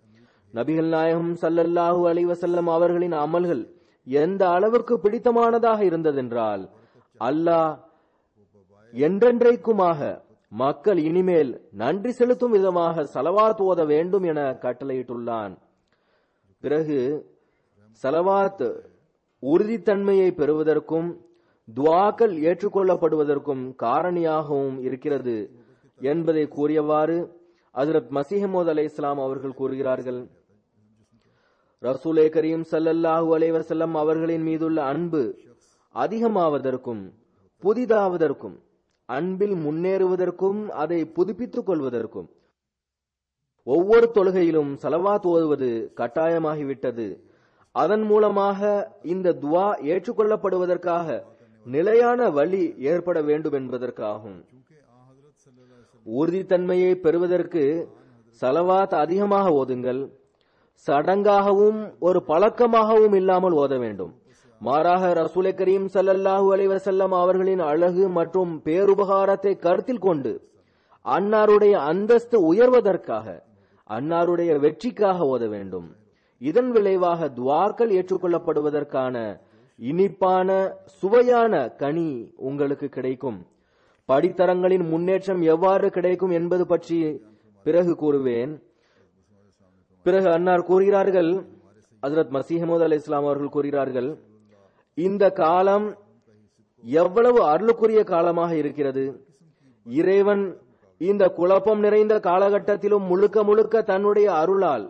நபிகள் நாயகம் ஸல்லல்லாஹு அலைஹி வஸல்லம் அவர்களின் அமல்கள் எந்த அளவுக்கு பிடித்தமானதாக இருந்ததென்றால் அல்லாஹ் என்றென்றைக்குமாக மக்கள் இனிமேல் நன்றி செலுத்தும் விதமாக சலவாத் ஓத வேண்டும் என கட்டளையிட்டுள்ளான் பிறகு சலவாத் உறுதித்தன்மையை பெறுவதற்கும் துவாக்கள் ஏற்றுக்கொள்ளப்படுவதற்கும் காரணியாகவும் இருக்கிறது என்பதை கூறியவாறு ஹஜரத் மசீஹமோத் அலை இஸ்லாம் அவர்கள் கூறுகிறார்கள் ரசூலே கரீம் ஸல்லல்லாஹு அலைஹி வஸல்லம் அவர்களின் மீதுள்ள அன்பு அதிகமாவதற்கும் புதிதாவதற்கும் அன்பில் முன்னேறுவதற்கும் அதை புதுப்பித்துக் கொள்வதற்கும் ஒவ்வொரு தொழுகையிலும் சலவாத் ஓதுவது கட்டாயமாகிவிட்டது அதன் மூலமாக இந்த துவா ஏற்றுக்கொள்ளப்படுவதற்காக நிலையான வழி ஏற்பட வேண்டும் என்பதற்காகும் உறுதித்தன்மையை பெறுவதற்கு சலவாத் அதிகமாக ஓதுங்கள் சடங்காகவும் ஒரு பழக்கமாகவும் இல்லாமல் ஓத வேண்டும் மாறாக ரசூலை கரீம் ஸல்லல்லாஹு அலைஹி வஸல்லம் அவர்களின் அழகு மற்றும் பேருபகாரத்தை கருத்தில் கொண்டு அன்னாருடைய அந்தஸ்து உயர்வதற்காக அன்னாருடைய வெற்றிக்காக ஓத வேண்டும் இதன் விளைவாக துவார்கள் ஏற்றுக்கொள்ளப்படுவதற்கான இனிப்பான சுவையான கனி உங்களுக்கு கிடைக்கும் படித்தரங்களின் முன்னேற்றம் எவ்வாறு கிடைக்கும் என்பது பற்றி பிறகு கூறுவேன் பிறகு அன்னார் கூறுகிறார்கள் ஹஜரத் மசீஹமது அலி இஸ்லாம் அவர்கள் கூறுகிறார்கள் இந்த காலம் எவ்வளவு அருளுக்குரிய காலமாக இருக்கிறது இறைவன் இந்த குழப்பம் நிறைந்த காலகட்டத்திலும் முழுக்க முழுக்க தன்னுடைய அருளால்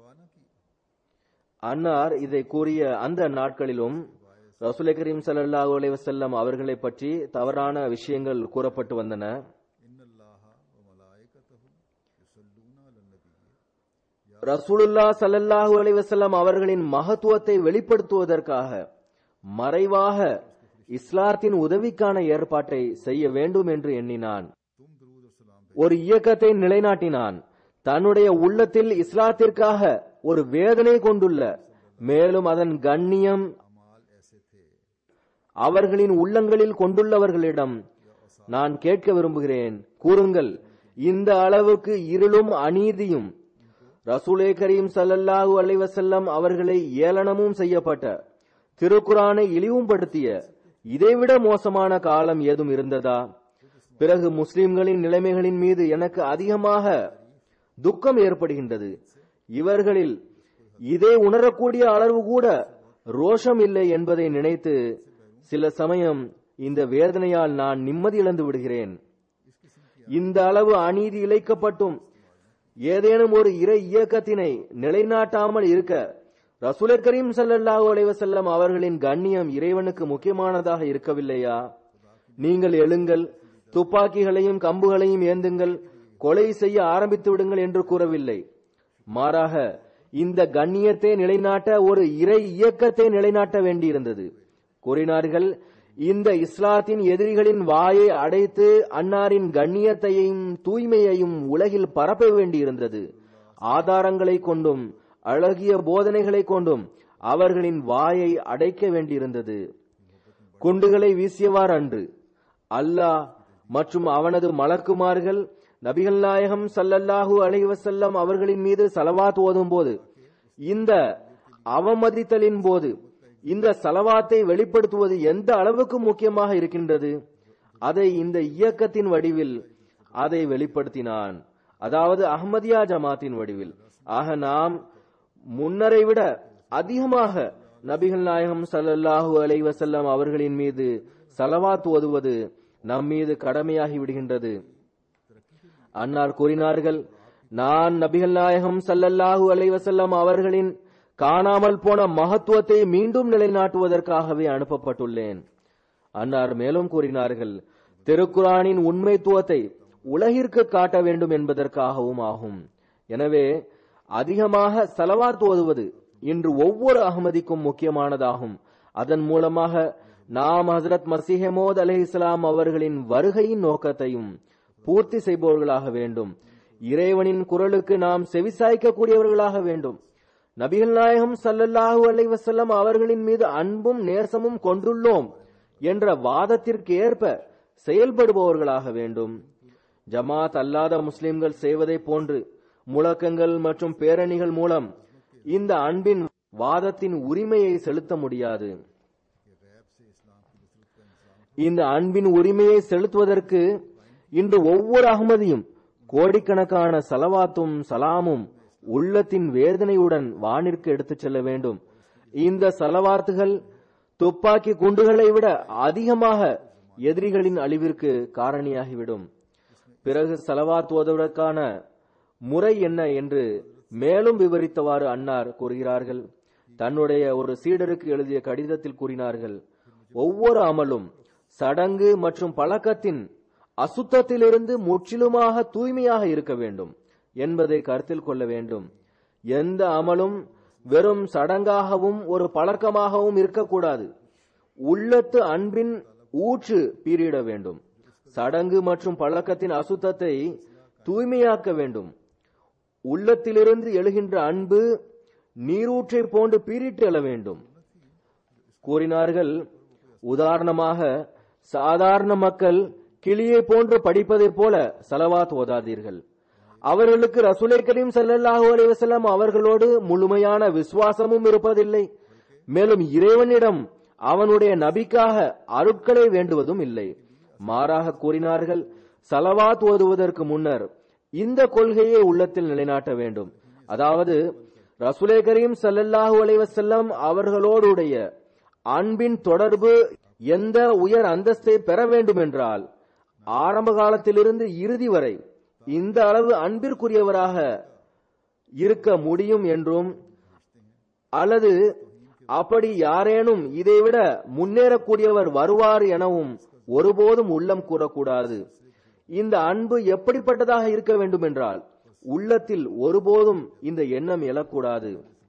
அன்னார் இதை கூறிய அந்த நாட்களிலும் ரசூலை கரீம் ஸல்லல்லாஹு அலைஹி வஸல்லம் அவர்களை பற்றி தவறான விஷயங்கள் கூறப்பட்டு வந்தன ரசூலுல்லா ஸல்லல்லாஹு அலைஹி வஸல்லம் அவர்களின் மகத்துவத்தை வெளிப்படுத்துவதற்காக மறைவாக இஸ்லாத்தின் உதவிக்கான ஏற்பாட்டை செய்ய வேண்டும் என்று எண்ணினான் ஒரு இயக்கத்தை நிலைநாட்டினான் தன்னுடைய உள்ளத்தில் இஸ்லாத்திற்காக ஒரு வேதனை கொண்டுள்ள மேலும் அதன் கண்ணியம் அவர்களின் உள்ளங்களில் கொண்டுள்ளவர்களிடம் நான் கேட்க விரும்புகிறேன் கூறுங்கள் இந்த அளவுக்கு இருளும் அநீதியும் ரசூலே கரீம் ஸல்லல்லாஹு அலைஹி வஸல்லம் அவர்களை ஏளனமும் செய்யப்பட்ட திருக்குரானை இழிவுபடுத்திய இதைவிட மோசமான காலம் ஏதும் இருந்ததா பிறகு முஸ்லிம்களின் நிலைமைகளின் மீது எனக்கு அதிகமாக துக்கம் ஏற்படுகின்றது இவர்களில் இதை உணரக்கூடிய அளவு கூட ரோஷம் இல்லை என்பதை நினைத்து சில சமயம் இந்த வேதனையால் நான் நிம்மதி இழந்து விடுகிறேன் இந்த அளவு அநீதி இழைக்கப்பட்டும் ஏதேனும் ஒரு இறை இயக்கத்தினை நிலைநாட்டாமல் இருக்க ரசூலர் கரீம் ஸல்லல்லாஹு அலைஹி வஸல்லம் அவர்களின் கண்ணியம் இறைவனுக்கு முக்கியமானதாக இருக்கவில்லையா நீங்கள் எழுங்கள் துப்பாக்கிகளையும் கம்புகளையும் ஏந்துங்கள் கொலை செய்ய ஆரம்பித்து விடுங்கள் என்று கூறவில்லை மாறாக இந்த கண்ணியத்தை நிலைநாட்ட ஒரு இறை இயக்கத்தை நிலைநாட்ட வேண்டியிருந்தது கூறினார்கள் இந்த இஸ்லாத்தின் எதிரிகளின் வாயை அடைத்து அன்னாரின் கண்ணியத்தையும் தூய்மையையும் உலகில் பரப்ப வேண்டியிருந்தது ஆதாரங்களை கொண்டும் அழகிய போதனைகளை கொண்டும் அவர்களின் வாயை அடைக்க வேண்டியிருந்தது குண்டுகளை வீசியவார் அன்று அல்லாஹ் மற்றும் அவனது மலக்குமார்கள் நபிகள் நாயகம் சல்லல்லாஹு அலைஹி வஸல்லம் அவர்களின் மீது சலவாத் ஓதும் போது இந்த அவமதித்தலின் போது இந்த சலவாத்தை வெளிப்படுத்துவது எந்த அளவுக்கு முக்கியமாக இருக்கின்றது அதை இந்த இயக்கத்தின் வடிவில் அதை வெளிப்படுத்தினான் அதாவது அஹ்மதியா ஜமாத்தின் வடிவில் ஆக நாம் முன்னரை விட அதிகமாக நபிகள் நாயகம் ஸல்லல்லாஹு அலைஹி வஸல்லம் அவர்களின் மீது சலவாத் ஓதுவது நம் மீது கடமையாகி விடுகின்றது அன்னார் கூறினார்கள் நான் நபிகள் நாயகம் ஸல்லல்லாஹு அலைஹி வஸல்லம் அவர்களின் காணாமல் போன மகத்துவத்தை மீண்டும் நிலைநாட்டுவதற்காகவே அனுப்பப்பட்டுள்ளேன் அன்னார் மேலும் கூறினார்கள் திருக்குரானின் உண்மைத்துவத்தை உலகிற்கு காட்ட வேண்டும் என்பதற்காகவும் ஆகும் எனவே அதிகமாக செலவாத் ஓதுவது இன்று ஒவ்வொரு அகமதிக்கும் முக்கியமானதாகும் அதன் மூலமாக நாம் ஹசரத் மசிஹமோத் அலி இஸ்லாம் அவர்களின் வருகையின் நோக்கத்தையும் பூர்த்தி செய்பவர்களாக வேண்டும் இறைவனின் குரலுக்கு நாம் செவிசாய்க்கக்கூடியவர்களாக வேண்டும் நபிகள் நாயகம் சல்லல்லாஹு அலை வசல்லம் அவர்களின் மீது அன்பும் நேசமும் கொண்டுள்ளோம் என்ற வாதத்திற்கு ஏற்ப செயல்படுபவர்களாக வேண்டும் ஜமாத் அல்லாத முஸ்லிம்கள் செய்வதை போன்று முழக்கங்கள் மற்றும் பேரணிகள் மூலம் இந்த அன்பின் வாதத்தின் உரிமையை செலுத்த முடியாது இந்த அன்பின் உரிமையை செலுத்துவதற்கு இன்று ஒவ்வொரு அகமதியும் கோடிக்கணக்கான சலவாத்தும் சலாமும் உள்ளத்தின் வேதனையுடன் வானிற்கு எடுத்துச் செல்ல வேண்டும் இந்த சலவாத்துகள் துப்பாக்கி குண்டுகளை விட அதிகமாக எதிரிகளின் அழிவிற்கு காரணியாகிவிடும் பிறகு சலவாத் ஓதுவதற்கான முறை என்ன என்று மேலும் விவரித்தவாறு அன்னார் கூறுகிறார்கள் தன்னுடைய ஒரு சீடருக்கு எழுதிய கடிதத்தில் கூறினார்கள் ஒவ்வொரு அமலும் சடங்கு மற்றும் பழக்கத்தின் அசுத்தத்திலிருந்து முற்றிலுமாக தூய்மையாக இருக்க வேண்டும் என்பதை கருத்தில் கொள்ள வேண்டும் எந்த அமலும் வெறும் சடங்காகவும் ஒரு பழக்கமாகவும் இருக்கக்கூடாது உள்ளத்து அன்பின் ஊற்று பீரிட வேண்டும் சடங்கு மற்றும் பழக்கத்தின் அசுத்தத்தை தூய்மையாக்க வேண்டும் உள்ளத்திலிருந்து எழுகின்ற அன்பு நீரூற்றை போன்று பீரிட்டு எழ வேண்டும் கூறினார்கள் உதாரணமாக சாதாரண மக்கள் கிளியை போன்று படிப்பதைப் போல சலவாத் ஓதாதீர்கள் அவர்களுக்கு ரசூலை கரீம் ஸல்லல்லாஹு அலைஹி வஸல்லம் அவர்களோடு முழுமையான விசுவாசமும் இருப்பதில்லை மேலும் இறைவனிடம் அவனுடைய நபிக்காக அருட்களை வேண்டுவதும் இல்லை மாறாக கூறினார்கள் சலவாத் ஓதுவதற்கு முன்னர் இந்த கொள்கையை உள்ளத்தில் நிலைநாட்ட வேண்டும் அதாவது ரசூலை கரீம் ஸல்லல்லாஹு அலைஹி வஸல்லம் அவர்களோடுடைய அன்பின் தொடர்பு எந்த உயர் அந்தஸ்தை பெற வேண்டும் என்றால் ஆரம்ப காலத்திலிருந்து இறுதி வரை இந்த அளவு அன்பிற்குரியவராக இருக்க முடியும் என்றும் அல்லது அப்படி யாரேனும் இதைவிட முன்னேறக்கூடியவர் வருவார் எனவும் ஒருபோதும் உள்ளம் கூறக்கூடாது இந்த அன்பு எப்படிப்பட்டதாக இருக்க வேண்டும் என்றால் உள்ளத்தில் ஒருபோதும் இந்த எண்ணம் எழக்கூடாது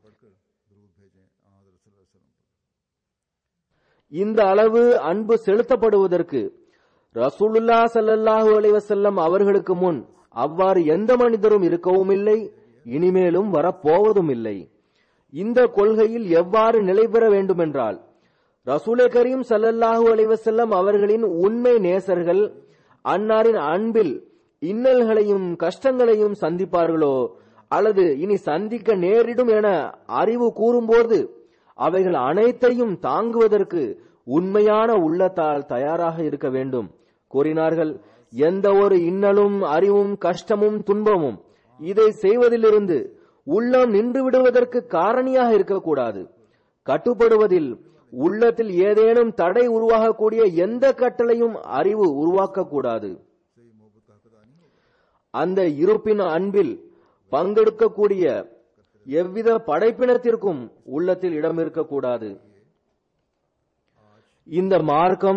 இந்த அளவு அன்பு செலுத்தப்படுவதற்கு ரசூலுல்லா ஸல்லல்லாஹு அலைஹி வஸல்லம் அவர்களுக்கு முன் அவ்வாறு எந்த மனிதரும் இருக்கவும் இல்லை இனிமேலும் வரப்போவதும் இல்லை இந்த கொள்கையில் எவ்வாறு நிலை பெற வேண்டுமென்றால் ரசூலே கரீம் ஸல்லல்லாஹு அலைஹி வஸல்லம் அவர்களின் உண்மை நேசர்கள் அன்னாரின் அன்பில் இன்னல்களையும் கஷ்டங்களையும் சந்திப்பார்களோ அல்லது இனி சந்திக்க நேரிடும் என அறிவு கூறும்போது அவைகள் அனைத்தையும் தாங்குவதற்கு உண்மையான உள்ளத்தால் தயாராக இருக்க வேண்டும் கூறினார்கள் எந்த ஒரு இன்னலும் அறிவும் கஷ்டமும் துன்பமும் இதை செய்வதிலிருந்து உள்ளம் நின்று விடுவதற்கு காரணியாக இருக்கக்கூடாது கட்டுப்படுவதில் உள்ளத்தில் ஏதேனும் தடை உருவாகக்கூடிய எந்த கட்டளையும் அறிவு உருவாக்கக்கூடாது அந்த இருப்பின் அன்பில் பங்கெடுக்கக்கூடிய எவ்வித படைப்பினத்திற்கும் உள்ளத்தில் இடம் இருக்கக்கூடாது இந்த மார்க்கம்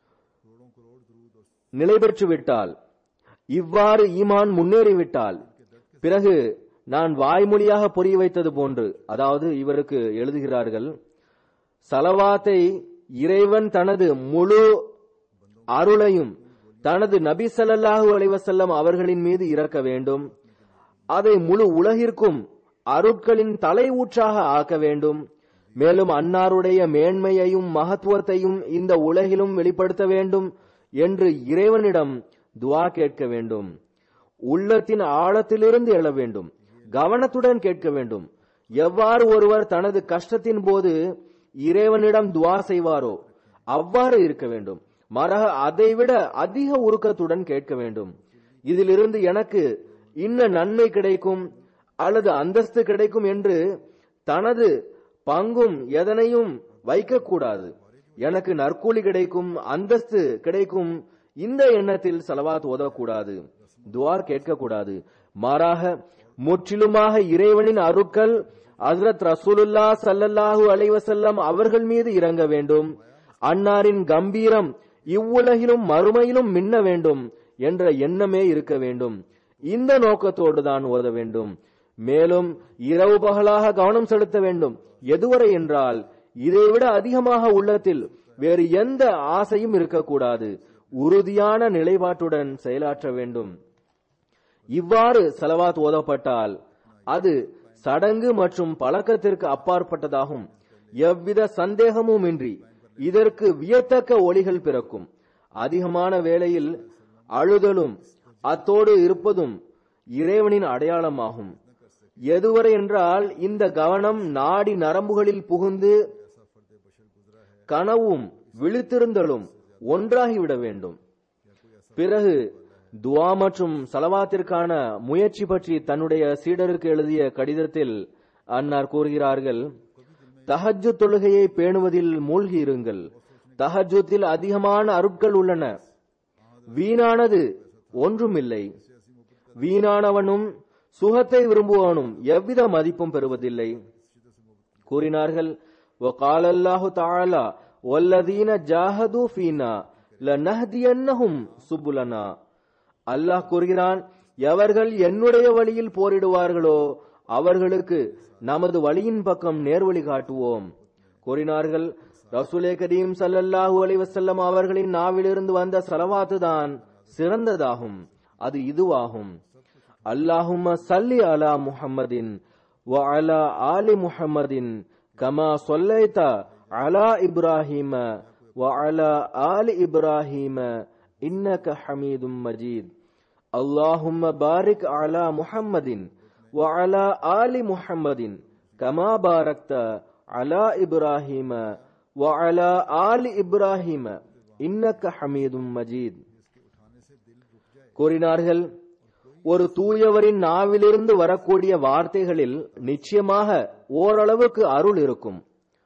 நிலை பெற்று விட்டால் இவ்வாறு ஈமான் முன்னேறிவிட்டால் பிறகு நான் வாய்மொழியாக புரிய வைத்தது போன்று அதாவது இவருக்கு எழுதுகிறார்கள் சலவாத்தை இறைவன் தனது முழு அருளையும் தனது நபி ஸல்லல்லாஹு அலைஹி வஸல்லம் அவர்களின் மீது இறக்க வேண்டும் அதை முழு உலகிற்கும் அருட்களின் தலை ஊற்றாக ஆக்க வேண்டும் மேலும் அன்னாருடைய மேன்மையையும் மகத்துவத்தையும் இந்த உலகிலும் வெளிப்படுத்த வேண்டும் என்று இறைவனிடம் துவா கேட்க வேண்டும் உள்ளத்தின் ஆழத்திலிருந்து எழ வேண்டும் கவனத்துடன் கேட்க வேண்டும் எவ்வாறு ஒருவர் தனது கஷ்டத்தின் போது இறைவனிடம் துவா செய்வாரோ அவ்வாறு இருக்க வேண்டும் மாறாக அதைவிட அதிக உருக்கத்துடன் கேட்க வேண்டும் இதிலிருந்து எனக்கு இன்ன நன்மை கிடைக்கும் அல்லது அந்தஸ்து கிடைக்கும் என்று தனது பங்கும் எதனையும் வைக்கக்கூடாது எனக்கு நற்கூலி கிடைக்கும் அந்தஸ்து கிடைக்கும் இந்த எண்ணத்தில் செலவாத் ஓதக்கூடாது துவார் கேட்கக்கூடாது மாறாக முற்றிலுமாக இறைவனின் அருட்கள் ஹஸ்ரத் ரசூலுல்லா சல்லல்லாஹு அலைஹி வஸல்லம் அவர்கள் மீது இறங்க வேண்டும் அன்னாரின் கம்பீரம் இவ்வுலகிலும் மறுமையிலும் மின்ன வேண்டும் என்ற எண்ணமே இருக்க வேண்டும் இந்த நோக்கத்தோடு தான் ஓத வேண்டும் மேலும் இரவு பகலாக கவனம் செலுத்த வேண்டும் எதுவரை என்றால் இதைவிட அதிகமாக உள்ளத்தில் வேறு எந்த ஆசையும் இருக்கக்கூடாது உறுதியான நிலைப்பாட்டுடன் செயலாற்ற வேண்டும் இவ்வாறு செலவாத் ஓதப்பட்டால் அது சடங்கு மற்றும் பழக்கத்திற்கு அப்பாற்பட்டதாகும் எவ்வித சந்தேகமும் இன்றி இதற்கு வியத்தக்க ஒளிகள் பிறக்கும் அதிகமான வேளையில் அழுதலும் அத்தோடு இருப்பதும் இறைவனின் அடையாளமாகும் எதுவரை என்றால் இந்த கவனம் நாடி நரம்புகளில் புகுந்து கனவும் விழித்திருந்தலும் ஒன்றாகிவிட வேண்டும் பிறகு துவா மற்றும் சலவாத்திற்கான முயற்சி பற்றி தன்னுடைய சீடருக்கு எழுதிய கடிதத்தில் அன்னார் கூறுகிறார்கள் தஹஜ்ஜு தொழுகையை பேணுவதில் மூழ்கி இருங்கள் தஹஜுத்தில் அதிகமான அருட்கள் உள்ளன வீணானது ஒன்றுமில்லை வீணானவனும் சுகத்தை விரும்புவவனும் எவ்வித மதிப்பும் பெறுவதில்லை கூறினார்கள் وقال الله تعالى والذين جاهدوا فينا لنهدينهم سبلنا அல்லாஹ் கூறுகிறான் எவர்கள் என்னுடைய வழியில் போரிடுவார்களோ அவர்களுக்கு நமது வழியின் பக்கம் நேர்வழி காட்டுவோம் கூறினார்கள் ரசூலே கரீம் சல்லல்லாஹு அலைஹி வஸல்லம் அவர்களின் நாவிலிருந்து வந்த சலவாத்து தான் சிறந்ததாகும் அது இதுவாகும் அல்லாஹும்ம சல்லி அலா முஹம்மதின் வ அலா ஆலி முஹம்மதின் கமா சொல்லைத அலா இப்ராஹிம வ அலா ஆலி இப்ராஹிம இன்னக ஹமீதும் மஜீத் اللهم بارك على محمد وعلى آل محمد كما باركت على إبراهيم وعلى آل إبراهيم إنك حميد مجيد கூறினார்கள் ஒரு தூயவரின் நாவிலிருந்து வரக்கூடிய வார்த்தைகளில் நிச்சயமாக ஓரளவுக்கு அருள் இருக்கும்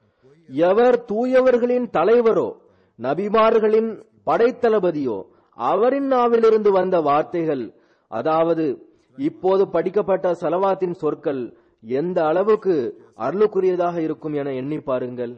எவர் தூயவர்களின் தலைவரோ நபிமார்களின் படைத்தளபதியோ அவரின் நாவிலிருந்து வந்த வார்த்தைகள் அதாவது இப்போது படிக்கப்பட்ட சலவாத்தின் சொற்கள் எந்த அளவுக்கு அருளுக்குரியதாக இருக்கும் என எண்ணி பாருங்கள்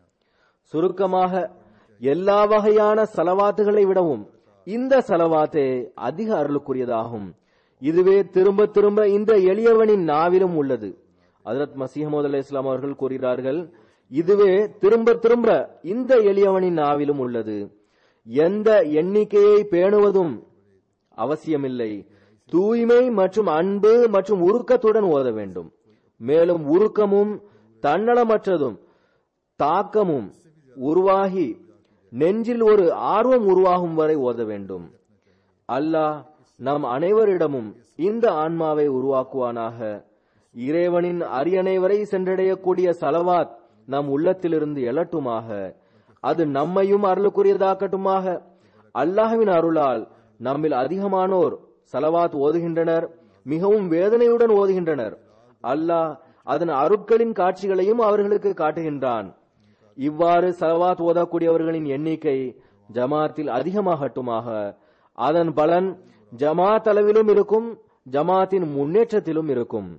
சுருக்கமாக எல்லா வகையான சலவாத்துகளை விடவும் இந்த சலவாத்தே அதிக அருளுக்குரியதாகும் இதுவே திரும்ப திரும்ப இந்த எளியவனின் நாவிலும் உள்ளது ஹஜரத் மசீஹமது அலி இஸ்லாம் அவர்கள் கூறுகிறார்கள் இதுவே திரும்ப திரும்ப இந்த எளியவனின் நாவிலும் உள்ளது எந்த எண்ணிக்கையை பேணுவதும் அவசியமில்லை தூய்மை மற்றும் அன்பு மற்றும் உருக்கத்துடன் ஓத வேண்டும் மேலும் உருக்கமும் தன்னலமற்றதும் தாக்கமும் உருவாகி நெஞ்சில் ஒரு ஆர்வம் உருவாகும் வரை ஓத வேண்டும் அல்லாஹ் நம் அனைவரிடமும் இந்த ஆன்மாவை உருவாக்குவானாக இறைவனின் அரியணை வரை சென்றடையக்கூடிய சலவாத் நம் உள்ளத்திலிருந்து எழட்டுமாக அது நம்மையும் அருளுக்குரியதாக்கட்டுமாக அல்லாஹ்வின் அருளால் நம்மில் அதிகமானோர் சலவாத் ஓதுகின்றனர் மிகவும் வேதனையுடன் ஓதுகின்றனர் அல்லாஹ் அதன் அருட்களின் காட்சிகளையும் அவர்களுக்கு காட்டுகின்றான் இவ்வாறு சலவாத் ஓதக்கூடியவர்களின் எண்ணிக்கை ஜமாத்தில் அதிகமாகட்டுமாக அதன் பலன் ஜமாத் அளவிலும் இருக்கும் ஜமாத்தின் முன்னேற்றத்திலும் இருக்கும்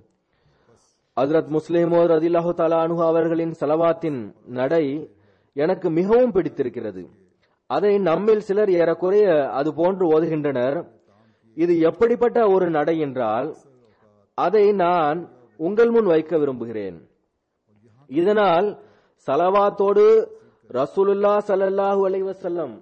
ஹஜரத் முஸ்லிமோ ரதில்லாஹு தாலா அனுஹா அவர்களின் சலவாத்தின் நடை எனக்கு மிகவும் பிடித்திருக்கிறது அதை நம்மில் சிலர் ஏறக்குறைய அது போன்று ஓதுகின்றனர் இது எப்படிப்பட்ட ஒரு நடை என்றால் அதை நான் உங்கள் முன் வைக்க விரும்புகிறேன் இதனால் சலவாத்தோடு ரசூலுல்லா சல்லல்லாஹு அலைஹி வஸல்லம்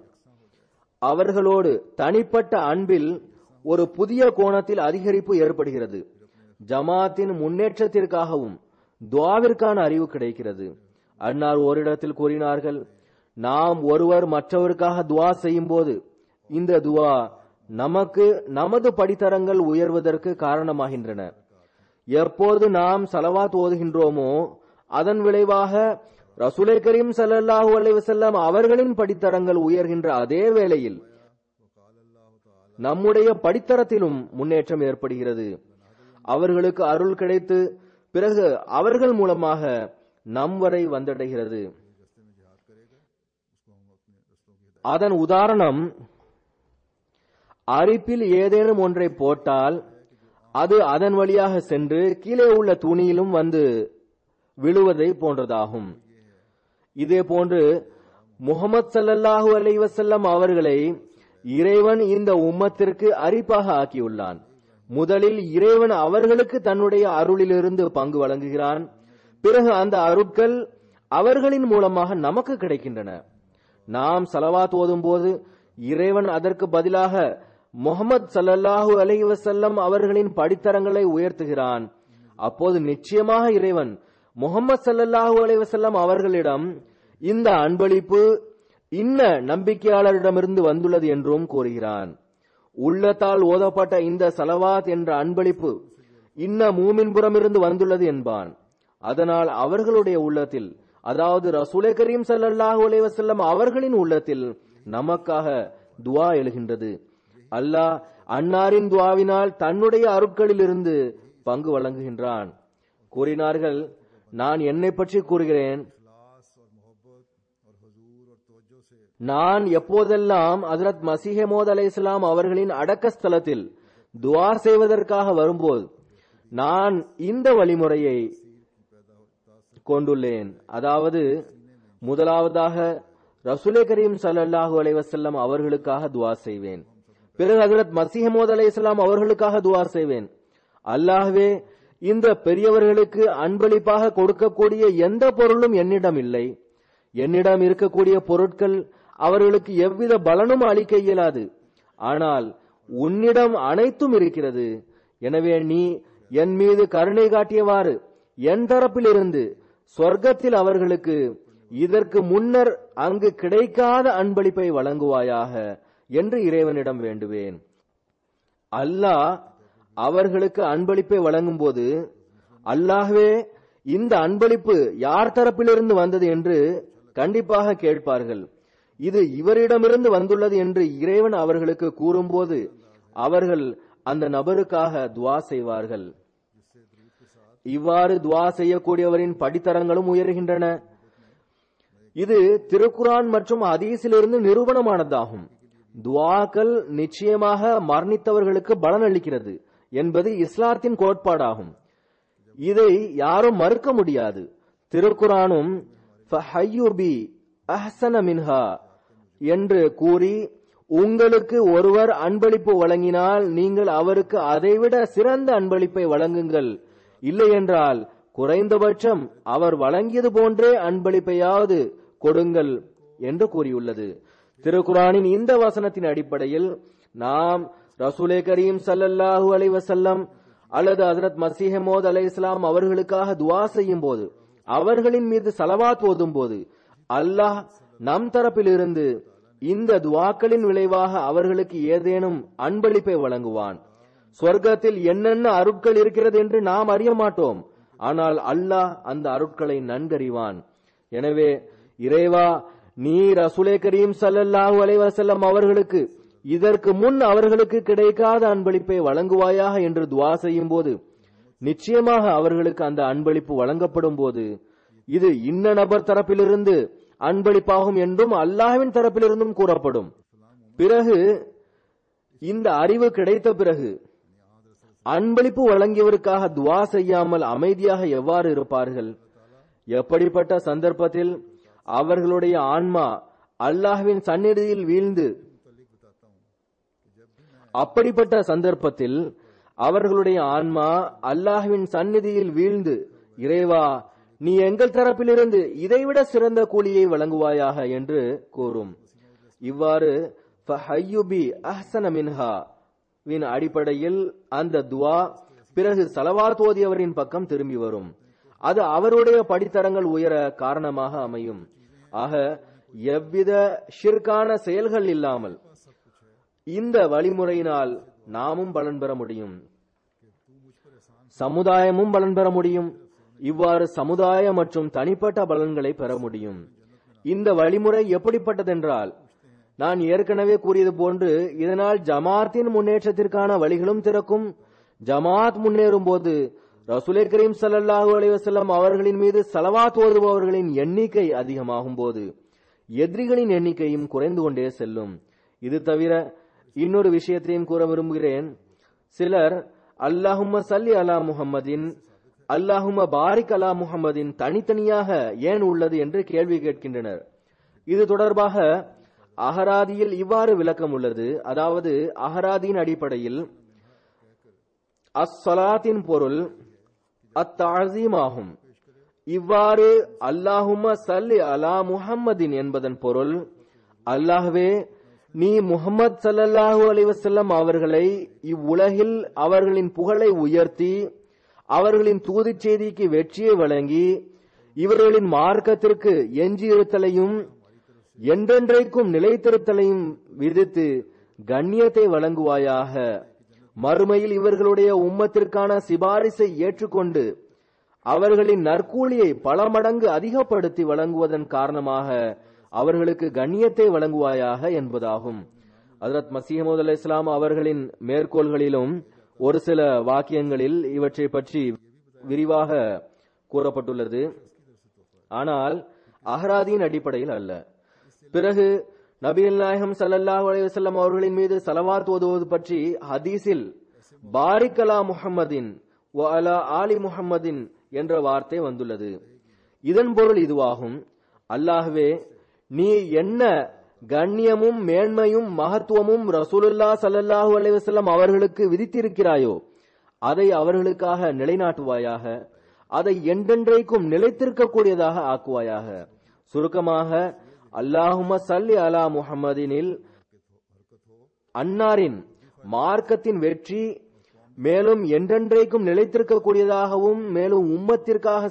அவர்களோடு தனிப்பட்ட அன்பில் ஒரு புதிய கோணத்தில் அதிகரிப்பு ஏற்படுகிறது ஜமாத்தின் முன்னேற்றத்திற்காகவும் துவாவிற்கான அறிவு கிடைக்கிறது அன்னார் ஓரிடத்தில் கூறினார்கள் நாம் ஒருவர் மற்றவருக்காக துவா செய்யும் போது இந்த துவா நமக்கு நமது படித்தரங்கள் உயர்வதற்கு காரணமாகின்றன எப்போது நாம் சலவாத் ஓதுகின்றோமோ அதன் விளைவாக ரசூலை கரீம் சல்லல்லாஹு அலைஹி வஸல்லம் அவர்களின் படித்தரங்கள் உயர்கின்ற அதே வேளையில் நம்முடைய படித்தரத்திலும் முன்னேற்றம் ஏற்படுகிறது அவர்களுக்கு அருள் கிடைத்து பிறகு அவர்கள் மூலமாக நம் வரை வந்தடைகிறது அதன் உதாரணம் அரிப்பில் ஏதேனும் ஒன்றை போட்டால் அது அதன் வழியாக சென்று கீழே உள்ள துணியிலும் வந்து விழுவதை போன்றதாகும் இதே போன்று முகமது சல்லல்லாஹு அலை வசல்லம் அவர்களை இறைவன் இந்த உம்மத்திற்கு அரிப்பாக ஆக்கியுள்ளான் முதலில் இறைவன் அவர்களுக்கு தன்னுடைய அருளிலிருந்து பங்கு வழங்குகிறான் பிறகு அந்த அருட்கள் அவர்களின் மூலமாக நமக்கு கிடைக்கின்றன நாம் சலவாத் ஓதும் போது இறைவன் அதற்கு பதிலாக முகமது சல்லல்லாஹு அலைஹி வசல்லம் அவர்களின் படித்தரங்களை உயர்த்துகிறான் அப்போது நிச்சயமாக இறைவன் முகமது சல்லல்லாஹு அலைஹி வசல்லம் அவர்களிடம் இந்த அன்பளிப்பு இன்ன நம்பிக்கையாளரிடமிருந்து வந்துள்ளது என்றும் கூறுகிறான் உள்ளத்தால் ஓதப்பட்ட இந்த சலவாத் என்ற அன்பளிப்பு இன்ன மூமின் புறமிருந்து வந்துள்ளது என்பான் அதனால் அவர்களுடைய உள்ளத்தில் அதாவது ரசூலை கரீம் ஸல்லல்லாஹு அலைஹி வஸல்லம் அவர்களின் உள்ளத்தில் நமக்காக துஆ எழுகின்றது அல்லாஹ் அன்னாரின் துஆவினால் தன்னுடைய அருட்களிலிருந்து பங்கு வழங்குகின்றான் கூறினார்கள் நான் என்னை பற்றி கூறுகிறேன் நான் எப்போதெல்லாம் ஹஜரத் மசீஹமோத் அலை இஸ்லாம் அவர்களின் அடக்க ஸ்தலத்தில் துவார் செய்வதற்காக வரும்போது நான் இந்த வழிமுறையை கொண்டுள்ளேன் அதாவது முதலாவதாக ரசூலே கரீம் ஸல்லல்லாஹு அலைஹி வஸல்லம் அவர்களுக்காக துவா செய்வேன் பிறகு ஹஜரத் மசீஹமோத் அலை இஸ்லாம் அவர்களுக்காக துவா செய்வேன் அல்லாஹ்வே இந்த பெரியவர்களுக்கு அன்பளிப்பாக கொடுக்கக்கூடிய எந்த பொருளும் என்னிடம் இல்லை என்னிடம் இருக்கக்கூடிய பொருட்கள் அவர்களுக்கு எவ்வித பலனும் அளிக்க இயலாது ஆனால் உன்னிடம் அனைத்தும் இருக்கிறது எனவே நீ என் மீது கருணை காட்டியவாறு என் தரப்பிலிருந்து சொர்க்கத்தில் அவர்களுக்கு இதற்கு முன்னர் அங்கு கிடைக்காத அன்பளிப்பை வழங்குவாயாக என்று இறைவனிடம் வேண்டுவேன் அல்லாஹ் அவர்களுக்கு அன்பளிப்பை வழங்கும் போது அல்லாஹ்வே இந்த அன்பளிப்பு யார் தரப்பிலிருந்து வந்தது என்று கண்டிப்பாக கேட்பார்கள் இது இவரிடமிருந்து வந்துள்ளது என்று இறைவன் அவர்களுக்கு கூறும்போது அவர்கள் அந்த நபருக்காக துவா செய்வார்கள் இவ்வாறு துவா செய்யக்கூடியவரின் படித்தரங்களும் உயர்கின்றன இது திருக்குரான் மற்றும் ஹதீஸிலிருந்து நிரூபணமானதாகும் துவாக்கள் நிச்சயமாக மரணித்தவர்களுக்கு பலனளிக்கிறது என்பது இஸ்லாத்தின் கோட்பாடாகும் இதை யாரும் மறுக்க முடியாது திருக்குரானும் ஃபஹய்யுபி அஹ்சன மின்ஹா என்று கூறி உங்களுக்கு ஒருவர் அன்பளிப்பு வழங்கினால் நீங்கள் அவருக்கு அதைவிட சிறந்த அன்பளிப்பை வழங்குங்கள் இல்லையென்றால் குறைந்தபட்சம் அவர் வழங்கியது போன்றே அன்பளிப்பையாவது கொடுங்கள் என்று கூறியுள்ளது திருக்குரானின் இந்த வசனத்தின் அடிப்படையில் நாம் ரசூலே கரீம் ஸல்லல்லாஹு அலைஹி வஸல்லம் அல்லது ஹஜரத் மசீஹமோத் அலை இஸ்லாம் அவர்களுக்காக துவா செய்யும் போது அவர்களின் மீது சலவாத் ஓதும் போது அல்லாஹ் நம் தரப்பிலிருந்து இந்த துவாக்களின் விளைவாக அவர்களுக்கு ஏதேனும் அன்பளிப்பை வழங்குவான் சொர்க்கத்தில் என்னென்ன அருட்கள் இருக்கிறது என்று நாம் அறிய மாட்டோம் ஆனால் அல்லாஹ் அந்த அருட்களை நன்கறிவான் எனவே இறைவா நீ ரசூலே கரீம் ஸல்லல்லாஹு அலைஹி வஸல்லம் அவர்களுக்கு இதற்கு முன் அவர்களுக்கு கிடைக்காத அன்பளிப்பை வழங்குவாயாக என்று துவா செய்யும் போது நிச்சயமாக அவர்களுக்கு அந்த அன்பளிப்பு வழங்கப்படும் போது இது இன்ன நபர் தரப்பிலிருந்து அன்பளிப்பாகும் என்றும் அல்லாஹ்வின் தரப்பிலிருந்தும் கூறப்படும் பிறகு இந்த அறிவு கிடைத்த பிறகு அன்பளிப்பு வழங்கியவருக்காக துவா செய்யாமல் அமைதியாக எவ்வாறு இருப்பார்கள் எப்படிப்பட்ட சந்தர்ப்பத்தில் அவர்களுடைய ஆன்மா அல்லாஹ்வின் சந்நிதியில் வீழ்ந்து அப்படிப்பட்ட சந்தர்ப்பத்தில் அவர்களுடைய ஆன்மா அல்லாஹ்வின் சந்நிதியில் வீழ்ந்து இறைவா நீ எங்கள் தரப்பிலிருந்து இதைவிட சிறந்த கூலியை வழங்குவாயாக என்று கூறும் இவ்வாறு ஃபஹய்யுபி அஹ்சன மின்ஹா வின் அடிப்படையில் அந்த துவா பிறகு சலவாத் ஓதியவரின் பக்கம் திரும்பி வரும் அது அவருடைய படித்தரங்கள் உயர காரணமாக அமையும் ஆக எவ்வித ஷிர்கான செயல்கள் இல்லாமல் இந்த வழிமுறையினால் நாமும் பலன் பெற முடியும் சமுதாயமும் பலன் பெற முடியும் இவ்வாறு சமுதாய மற்றும் தனிப்பட்ட பலன்களை பெற முடியும் இந்த வழிமுறை எப்படிப்பட்டதென்றால் நான் ஏற்கனவே கூறியது போன்று இதனால் ஜமாத்தின் முன்னேற்றத்திற்கான வழிகளும் திறக்கும் ஜமாத் முன்னேறும் போது ரசூலே கரீம் ஸல்லல்லாஹு அலைஹி வஸல்லம் அவர்களின் மீது சலவாத் ஓதுபவர்களின் எண்ணிக்கை அதிகமாகும் போது எதிரிகளின் எண்ணிக்கையும் குறைந்து கொண்டே செல்லும் இது தவிர இன்னொரு விஷயத்தையும் கூற விரும்புகிறேன் சிலர் அல்லாஹும்ம சல்லி அலா முஹம்மதின் அல்லாஹும்ம பாரிக் அலா முஹம்மதின் தனித்தனியாக ஏன் உள்ளது என்று கேள்வி கேட்கின்றனர் இது தொடர்பாக அகராதியில் இவ்வாறு விளக்கம் உள்ளது அதாவது அகராதியின் அடிப்படையில் அஸ்ஸலாத்தின் பொருள் அத்தாசீம் ஆகும் இவ்வாறு அல்லாஹும்ம சல்லி அலா முஹம்மதின் என்பதன் பொருள் அல்லாஹ்வே நீ முகமது சல்லல்லாஹு அலைஹி வஸல்லம் அவர்களை இவ்வுலகில் அவர்களின் புகழை உயர்த்தி அவர்களின் தூதுச் செய்திக்கு வெற்றியை வழங்கி இவர்களின் மார்க்கத்திற்கு எஞ்சியிருத்தலையும் என்றென்றைக்கும் நிலைத்திருத்தலையும் விதித்து கண்ணியத்தை வழங்குவாயாக மறுமையில் இவர்களுடைய உம்மத்திற்கான சிபாரிசை ஏற்றுக்கொண்டு அவர்களின் நற்கூலியை பல மடங்கு அதிகப்படுத்தி வழங்குவதன் காரணமாக அவர்களுக்கு கண்ணியத்தை வழங்குவாயாக என்பதாகும் ஹஜரத் மசீமது அலி இஸ்லாம் அவர்களின் மேற்கோள்களிலும் ஒரு சில வாக்கியங்களில் இவற்றை பற்றி விரிவாக கூறப்பட்டுள்ளது ஆனால் அஹ்ராதியின் அடிப்படையில் அல்ல பிறகு நபிகள் நாயகம் ஸல்லல்லாஹு அலைஹி வஸல்லம் அவர்களின் மீது சலவாத் ஓதுவது பற்றி ஹதீஸில் பாரிக் அலா முஹம்மதின் வ அலா ஆலி முஹம்மதின் என்ற வார்த்தை வந்துள்ளது இதன் பொருள் இதுவாகும் அல்லாஹ்வே நீ என்ன கண்ணியமும் மேன்மையும் மகத்துவமும் ரசூலுல்லா ஸல்லல்லாஹு அலைஹி வஸல்லம் அவர்களுக்கு விதித்திருக்கிறாயோ அதை அவர்களுக்காக நிலைநாட்டுவாயாக அதை என்றென்றைக்கும் நிலைத்திருக்கக்கூடியதாக ஆக்குவாயாக சுருக்கமாக அல்லாஹும சல்லி அலா முஹம்மதினில் அன்னாரின் மார்க்கத்தின் வெற்றி மேலும் என்றென்றைக்கும் நிலைத்திருக்கக்கூடியதாகவும் மேலும் உம்மத்திற்காக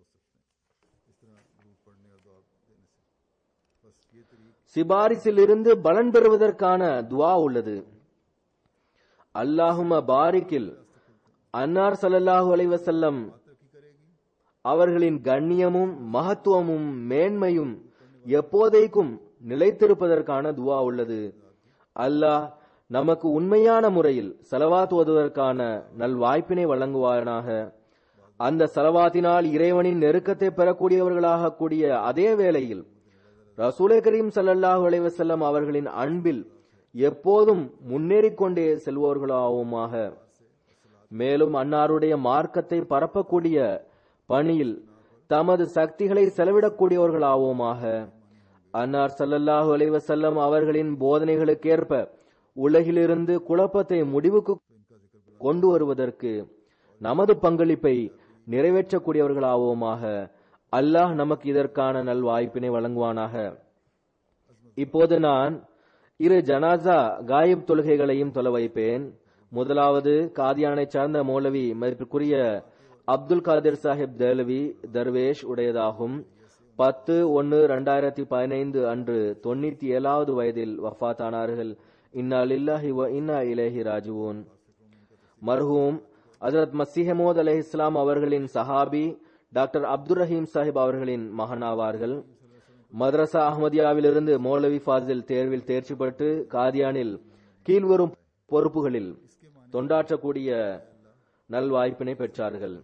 சிபாரிசிலிருந்து பலன் பெறுவதற்கான துவா உள்ளது அல்லாஹும பாரிக்கில் அன்னார் ஸல்லல்லாஹு அலைஹி வஸல்லம் அவர்களின் கண்ணியமும் மகத்துவமும் மேன்மையும் எப்போதைக்கும் நிலைத்திருப்பதற்கான துவா உள்ளது அல்லாஹ் நமக்கு உண்மையான முறையில் செலவாத் ஓதுவதற்கான நல்வாய்ப்பினை வழங்குவானாக அந்த செலவாத்தினால் இறைவனின் நெருக்கத்தை பெறக்கூடியவர்களாக கூடிய அதே வேளையில் ரசூலை கரீம் ஸல்லல்லாஹு அலைஹி வஸல்லம் அவர்களின் அன்பில் எப்போதும் முன்னேறிக் கொண்டே செல்வோர்களாவுமாக மேலும் அன்னாருடைய மார்க்கத்தை பரப்பக்கூடிய பணியில் தமது சக்திகளை செலவிடக்கூடியவர்களாவோமாக அன்னார் ஸல்லல்லாஹு அலைஹி வஸல்லம் அவர்களின் போதனைகளுக்கேற்ப உலகிலிருந்து குழப்பத்தை முடிவுக்கு கொண்டு வருவதற்கு நமது பங்களிப்பை நிறைவேற்றக்கூடியவர்களாவோமாக அல்லாஹ் நமக்கு இதற்கான நல்வாய்ப்பினை வழங்குவானாக இப்போது நான் இரு ஜனாசா காயிப் தொழுகைகளையும் தொலை வைப்பேன் முதலாவது காதியானை சார்ந்த மௌலவி மதிப்பிற்குரிய அப்துல் காதிர் சாஹிப் தேலவி தர்வேஷ் உடையதாகும் பத்து ஒன்னு ரெண்டாயிரத்தி பதினைந்து அன்று தொண்ணூத்தி ஏழாவது வயதில் வஃபாத்தானார்கள் இன்னா லில்லாஹி வ இன்னா இலேஹி ராஜுவூன் மர்ஹூம் ஹஜரத் மசீஹமோத் அலை இஸ்லாம் அவர்களின் சஹாபி டாக்டர் அப்துல் ரஹீம் சாஹிப் அவர்களின் மகனாவார்கள் மதரசா அஹமதியாவிலிருந்து மௌலவி ஃபாசில் தேர்வில் தேர்ச்சி பெற்று காதியானில் கீழ்வரும் பொறுப்புகளில் தொண்டாற்றக்கூடிய நல்வாய்ப்பினை பெற்றார்கள்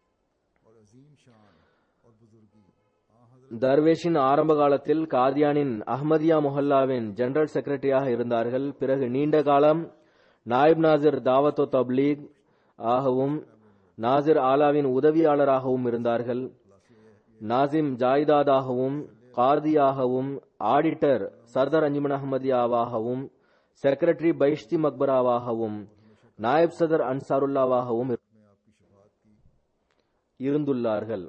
தர்வேஷின் ஆரம்ப காலத்தில் காதியானின் அஹ்மதியா முஹல்லாவின் ஜெனரல் செக்ரட்டரியாக இருந்தார்கள் பிறகு நீண்ட காலம் நாயிப் நாசிர் தாவத்தோ தப்லீக் ஆகவும் நாசிர் ஆலாவின் உதவியாளராகவும் இருந்தார்கள் நாசிம் ஜாயிதாதாகவும் காதியாகவும் ஆடிட்டர் சர்தார் அஞ்சுமன் அஹமதியாவாகவும் செக்ரட்டரி பைஷ்தி மக்பராவாகவும் நாயப் சதர் அன்சாருல்லாவாகவும் இருந்துள்ளார்கள்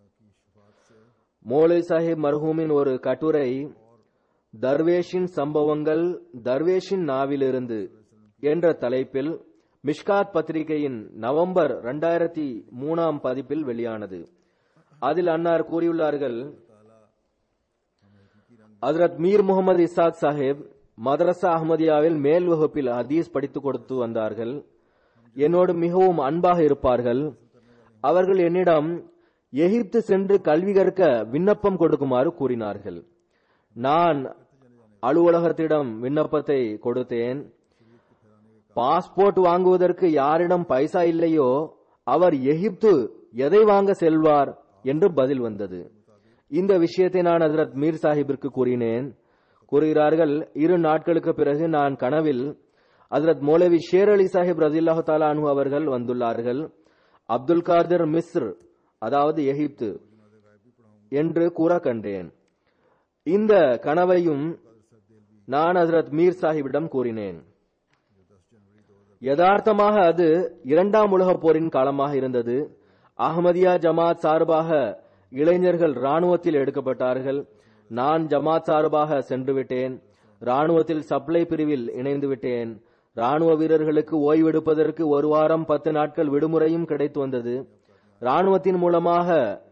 மோலை சாஹிப் மர்ஹூமின் ஒரு கட்டுரை தர்வேஷின் சம்பவங்கள் தர்வேஷின் நாவிலிருந்து என்ற தலைப்பில் மிஷ்காத் பத்திரிகையின் நவம்பர் இரண்டாயிரத்தி மூணாம் பதிப்பில் வெளியானது அதில் அன்னார் கூறியுள்ளார்கள் ஹஜரத் மீர் முகமது இசாக் சாஹிப் மதரசா அஹமதியாவில் மேல் வகுப்பில் ஹதீஸ் படித்துக் கொடுத்து வந்தார்கள் என்னோடு மிகவும் அன்பாக இருப்பார்கள் அவர்கள் என்னிடம் எகிப்து சென்று கல்வி கற்க விண்ணப்பம் கொடுக்குமாறு கூறினார்கள் நான் அலுவலகத்திடம் விண்ணப்பத்தை கொடுத்தேன் பாஸ்போர்ட் வாங்குவதற்கு யாரிடம் பைசா இல்லையோ அவர் எகிப்து எதை வாங்க செல்வார் என்று பதில் வந்தது இந்த விஷயத்தை நான் ஹசரத் மீர் சாஹிப்பிற்கு கூறினேன் கூறுகிறார்கள் இரு நாட்களுக்கு பிறகு நான் கனவில் ஹசரத் மௌலவி ஷேர் அலி சாஹிப் ரஜில்லாஹு தாலானு அவர்கள் வந்துள்ளார்கள் அப்துல் காதிர் மிஸ்ர் அதாவது எகிப்து என்று கூற கண்டேன் இந்த கனவையும் நான் ஹசரத் மீர் சாஹிப்பிடம் கூறினேன் யதார்த்தமாக அது இரண்டாம் உலகப் போரின் காலமாக இருந்தது அஹமதியா ஜமாத் சார்பாக இளைஞர்கள் ராணுவத்தில் எடுக்கப்பட்டார்கள் நான் ஜமாத் சார்பாக சென்று விட்டேன் ராணுவத்தில் சப்ளை பிரிவில் இணைந்து விட்டேன் ராணுவ வீரர்களுக்கு ஓய்வெடுப்பதற்கு ஒரு வாரம் பத்து நாட்கள் விடுமுறையும் கிடைத்து வந்தது ராணுவத்தின் மூலமாக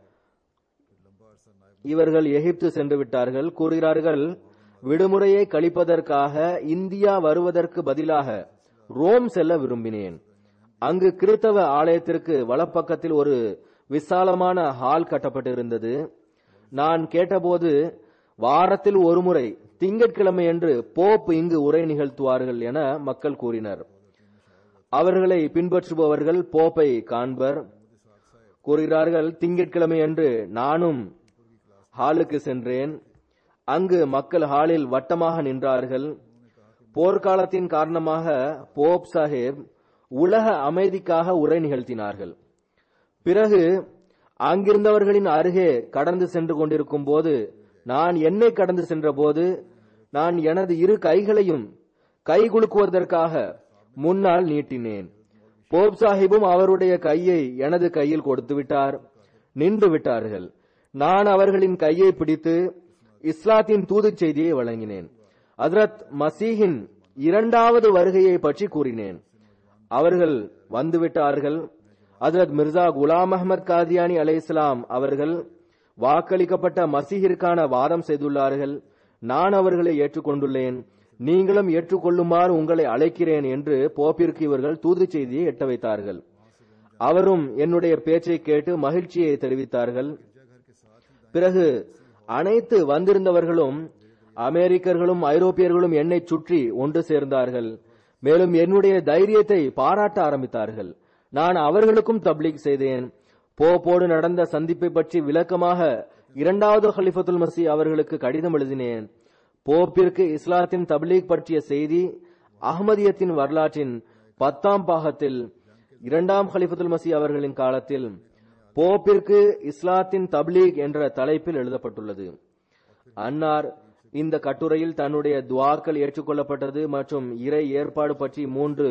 இவர்கள் எகிப்து சென்று விட்டார்கள் கூறுகிறார்கள் விடுமுறையை கழிப்பதற்காக இந்தியா வருவதற்கு பதிலாக ரோம் செல்ல விரும்பினேன் அங்கு கிறித்தவ ஆலயத்திற்கு வலப்பக்கத்தில் ஒரு விசாலமான ஹால் கட்டப்பட்டிருந்தது நான் கேட்டபோது வாரத்தில் ஒருமுறை திங்கட்கிழமை என்று போப் இங்கு உரை நிகழ்த்துவார்கள் என மக்கள் கூறினர் அவர்களை பின்பற்றுபவர்கள் போப்பை காண்பர் கூறுகிறார்கள் திங்கட்கிழமை என்று நானும் ஹாலுக்கு சென்றேன் அங்கு மக்கள் ஹாலில் வட்டமாக நின்றார்கள் போர்க்காலத்தின் காரணமாக போப் சாஹேப் உலக அமைதிக்காக உரை நிகழ்த்தினார்கள் பிறகு அங்கிருந்தவர்களின் அருகே கடந்து சென்று கொண்டிருக்கும் போது நான் என்னை கடந்து சென்றபோது நான் எனது இரு கைகளையும் கை குலுக்குவதற்காக முன்னால் நீட்டினேன் போப் சாஹிபும் அவருடைய கையை எனது கையில் கொடுத்து விட்டார் நின்று விட்டார்கள் நான் அவர்களின் கையை பிடித்து இஸ்லாத்தின் தூதுச் செய்தியை வழங்கினேன் ஹஜ்ரத் மசீஹின் இரண்டாவது வருகையை பற்றி கூறினேன் அவர்கள் வந்துவிட்டார்கள் ஹஜ்ரத் மிர்சா குலாம் அஹமத் காதியானி அலை இஸ்லாம் அவர்கள் வாக்களிக்கப்பட்ட மசீஹிற்கான வாதம் செய்துள்ளார்கள் நான் அவர்களை ஏற்றுக்கொண்டுள்ளேன் நீங்களும் ஏற்றுக்கொள்ளுமாறு உங்களை அழைக்கிறேன் என்று போப்பிற்கு இவர்கள் தூது செய்தியை எட்ட வைத்தார்கள் அவரும் என்னுடைய பேச்சை கேட்டு மகிழ்ச்சியை தெரிவித்தார்கள் பிறகு அனைத்து வந்திருந்தவர்களும் அமெரிக்கர்களும் ஐரோப்பியர்களும் என்னை சுற்றி ஒன்று சேர்ந்தார்கள் மேலும் என்னுடைய தைரியத்தை பாராட்ட ஆரம்பித்தார்கள் நான் அவர்களுக்கும் தப்லீக் செய்தேன் போப்போடு நடந்த சந்திப்பை பற்றி விளக்கமாக இரண்டாவது ஹலிஃபத்துல் மசி அவர்களுக்கு கடிதம் எழுதினேன் போப்பிற்கு இஸ்லாத்தின் தப்லீக் பற்றிய செய்தி அகமதியத்தின் வரலாற்றின் பத்தாம் பாகத்தில் இரண்டாம் ஹலிஃபத்துல் மசி அவர்களின் காலத்தில் போப்பிற்கு இஸ்லாத்தின் தப்லீக் என்ற தலைப்பில் எழுதப்பட்டுள்ளது அன்னார் இந்த கட்டுரையில் தன்னுடைய துவாக்கள் ஏற்றுக்கொள்ளப்பட்டது மற்றும் இறை ஏற்பாடு பற்றி மூன்று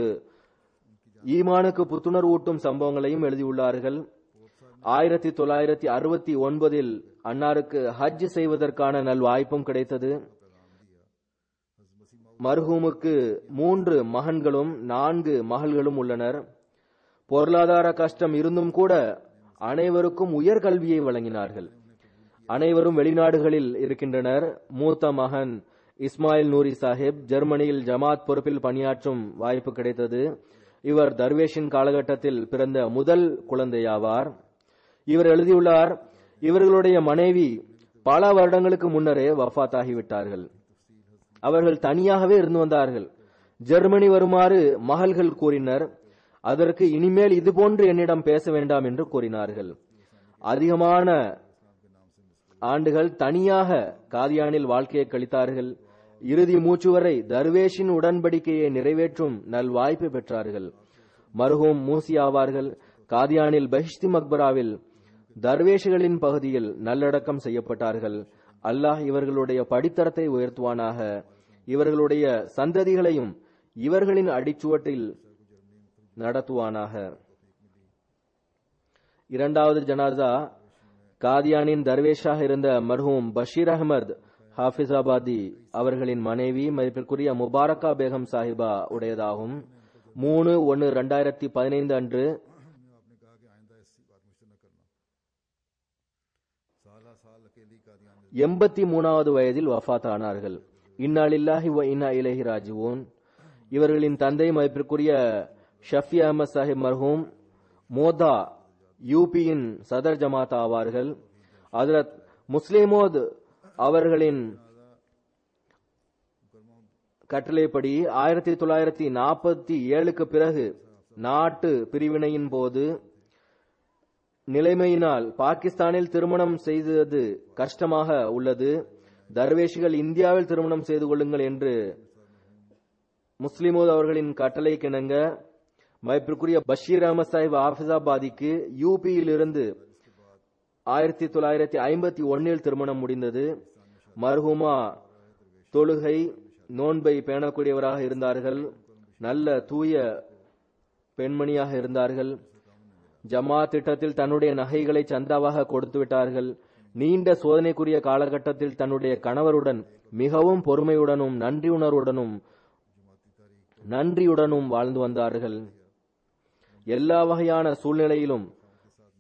ஈமானுக்கு புத்துணர்வூட்டும் சம்பவங்களையும் எழுதியுள்ளார்கள் ஆயிரத்தி தொள்ளாயிரத்தி அறுபத்தி ஒன்பதில் அன்னாருக்கு ஹஜ் செய்வதற்கான நல் வாய்ப்பும் கிடைத்தது மர்ஹூமுக்கு மூன்று மகன்களும் நான்கு மகள்களும் உள்ளனர் பொருளாதார கஷ்டம் இருந்தும் கூட அனைவருக்கும் உயர்கல்வியை வழங்கினார்கள் அனைவரும் வெளிநாடுகளில் இருக்கின்றனர் மூத்த மகன் இஸ்மாயில் நூரி சாஹிப் ஜெர்மனியில் ஜமாத் பொறுப்பில் பணியாற்றும் வாய்ப்பு கிடைத்தது இவர் தர்வேஷின் காலகட்டத்தில் பிறந்த முதல் குழந்தையாவார் இவர் எழுதியுள்ளார் இவர்களுடைய மனைவி பல வருடங்களுக்கு முன்னரே வஃத் ஆகிவிட்டார்கள் அவர்கள் தனியாகவே இருந்து வந்தார்கள் ஜெர்மனி வருமாறு மகள்கள் கூறினர் அதற்கு இனிமேல் இதுபோன்று என்னிடம் பேச வேண்டாம் என்று கூறினார்கள் அதிகமான ஆண்டுகள் தனியாக காதியானில் வாழ்க்கையை கழித்தார்கள் இறுதி மூச்சு வரை தர்வேஷின் உடன்படிக்கையை நிறைவேற்றும் நல் வாய்ப்பு பெற்றார்கள் மருகும் மூசி ஆவார்கள் காதியானில் பஹிஷ்தி மக்பராவில் தர்வேஷுகளின் பகுதியில் நல்லடக்கம் செய்யப்பட்டார்கள் அல்லாஹ் இவர்களுடைய படித்தரத்தை உயர்த்துவானாக இவர்களுடைய சந்ததிகளையும் இவர்களின் அடிச்சுவட்டில் நடத்துவானாக இரண்டாவது ஜனாசா காதியானின் தர்வேஷாக இருந்த மர்ஹூம் பஷீர் அகமது ஹாஃபிசாபாதி அவர்களின் மனைவி மதிப்பிற்குரிய முபாரக்கா பேகம் சாஹிபா உடையதாகும் மூணு ஒன்னு ரெண்டாயிரத்தி பதினைந்து அன்று எண்பத்தி மூணாவது வயதில் வஃத் ஆனார்கள் இன்னாலில்லாஹி வ இன்னா இலஹி ராஜிவோன் இவர்களின் தந்தை மதிப்பிற்குரிய ஷஃபி அஹமது சாஹிப் மர்ஹூம் மோதா யூபியின் சதர் ஜமாத் ஆவார்கள் ஹஜரத் முஸ்லிமோத் அவர்களின் கட்டளைப்படி ஆயிரத்தி தொள்ளாயிரத்தி நாற்பத்தி ஏழுக்கு பிறகு நாட்டு பிரிவினையின் போது நிலைமையினால் பாகிஸ்தானில் திருமணம் செய்தது கஷ்டமாக உள்ளது தர்வேஷிகள் இந்தியாவில் திருமணம் செய்து கொள்ளுங்கள் என்று முஸ்லிமோத் அவர்களின் கட்டளை கிணங்க மதிப்பிற்குரிய பஷீர் அஹமத் சாஹிப் ஆபிசாபாதிக்கு யூபியில் இருந்து ஆயிரத்தி தொள்ளாயிரத்தி ஐம்பத்தி ஒன்னில் திருமணம் முடிந்தது மர்ஹூமா தொழுகை நோன்பை பேணக்கூடியவராக இருந்தார்கள் நல்ல தூய பெண்மணியாக இருந்தார்கள் ஜமா திட்டத்தில் தன்னுடைய நகைகளை சந்தாவாக கொடுத்து விட்டார்கள் நீண்ட சோதனைக்குரிய காலகட்டத்தில் தன்னுடைய கணவருடன் மிகவும் பொறுமையுடனும் நன்றியுணர்வுடனும் நன்றியுடனும் வாழ்ந்து வந்தார்கள் எல்லா வகையான சூழ்நிலையிலும்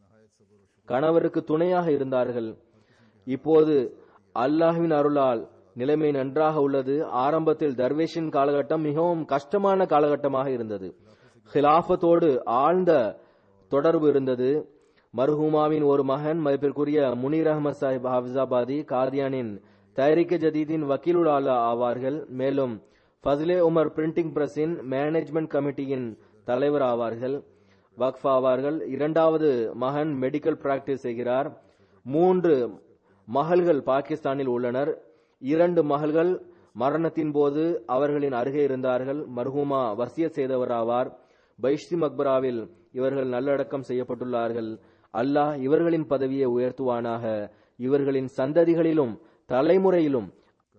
கணவருக்கு துணையாக இருந்தார்கள் இப்போது அல்லாஹ்வின் அருளால் நிலைமை நன்றாக உள்ளது ஆரம்பத்தில் தர்வேஷின் காலகட்டம் மிகவும் கஷ்டமான காலகட்டமாக இருந்தது ஹிலாஃபத்தோடு ஆழ்ந்த தொடர்பு இருந்தது மர்ஹூமாவின் ஒரு மகன் மதிப்பிற்குரிய முனீர் அகமது சாஹிப் ஹாஃபிசாபாதி காதியானின் தயாரிக்க ஜதீதின் வக்கீலுல் ஆலா ஆவார்கள் மேலும் ஃபஸ்லே உமர் பிரிண்டிங் பிரஸின் மேனேஜ்மெண்ட் கமிட்டியின் தலைவர் ஆவார்கள் வக்ஃப் ஆவார்கள் இரண்டாவது மகன் மெடிக்கல் பிராக்டிஸ் செய்கிறார் மூன்று மகள்கள் பாகிஸ்தானில் உள்ளனர் இரண்டு மகள்கள் மரணத்தின் போது அவர்களின் அருகே இருந்தார்கள் மர்ஹூமா வசிய செய்தவர் ஆவார் பைஷ்தி மக்பராவில் இவர்கள் நல்லடக்கம் செய்யப்பட்டுள்ளார்கள் அல்லாஹ் இவர்களின் பதவியை உயர்த்துவானாக இவர்களின் சந்ததிகளிலும் தலைமுறையிலும்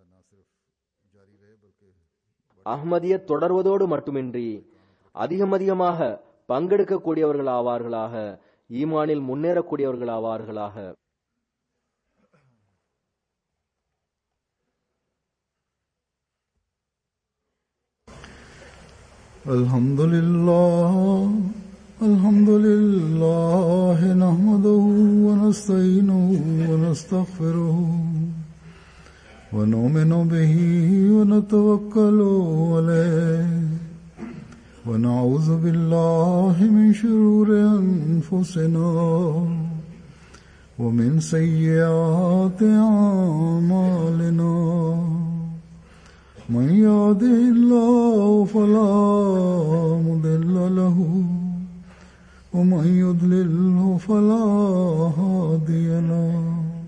அஹ்மதியத் தொடர்வதோடு மட்டுமின்றி அதிகம் அதிகமாக பங்கெடுக்கக்கூடியவர்கள் ஆவார்களாக ஈமானில் முன்னேறக்கூடியவர்கள் ஆவார்களாக الحمد لله الحمد لله نحمده ونستعينه ونستغفره ونؤمن به ونتوكل عليه ونعوذ بالله من شرور أنفسنا ومن سيئات أعمالنا من يهده الله فلا مضل له ومن يضلله فلا هادي له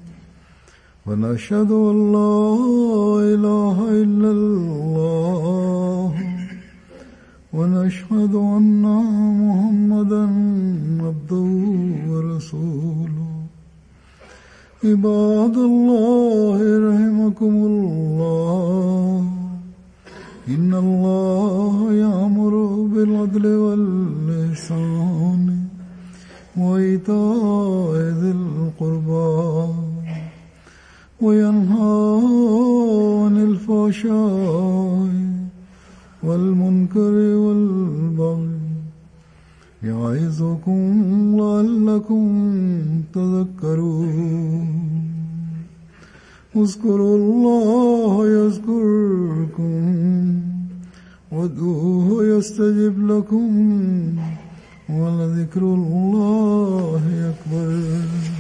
ونشهد ان لا اله الا الله ونشهد ان محمدا عبده ورسوله عباد الله رحمكم الله إن الله يأمر بالعدل والإحسان وإيتاء ذي القربى وينهى عن الفحشاء والمنكر والبغي يعظكم لعلكم تذكرون اذكروا الله يذكركم وادعوه يستجب لكم ولذكر الله أكبر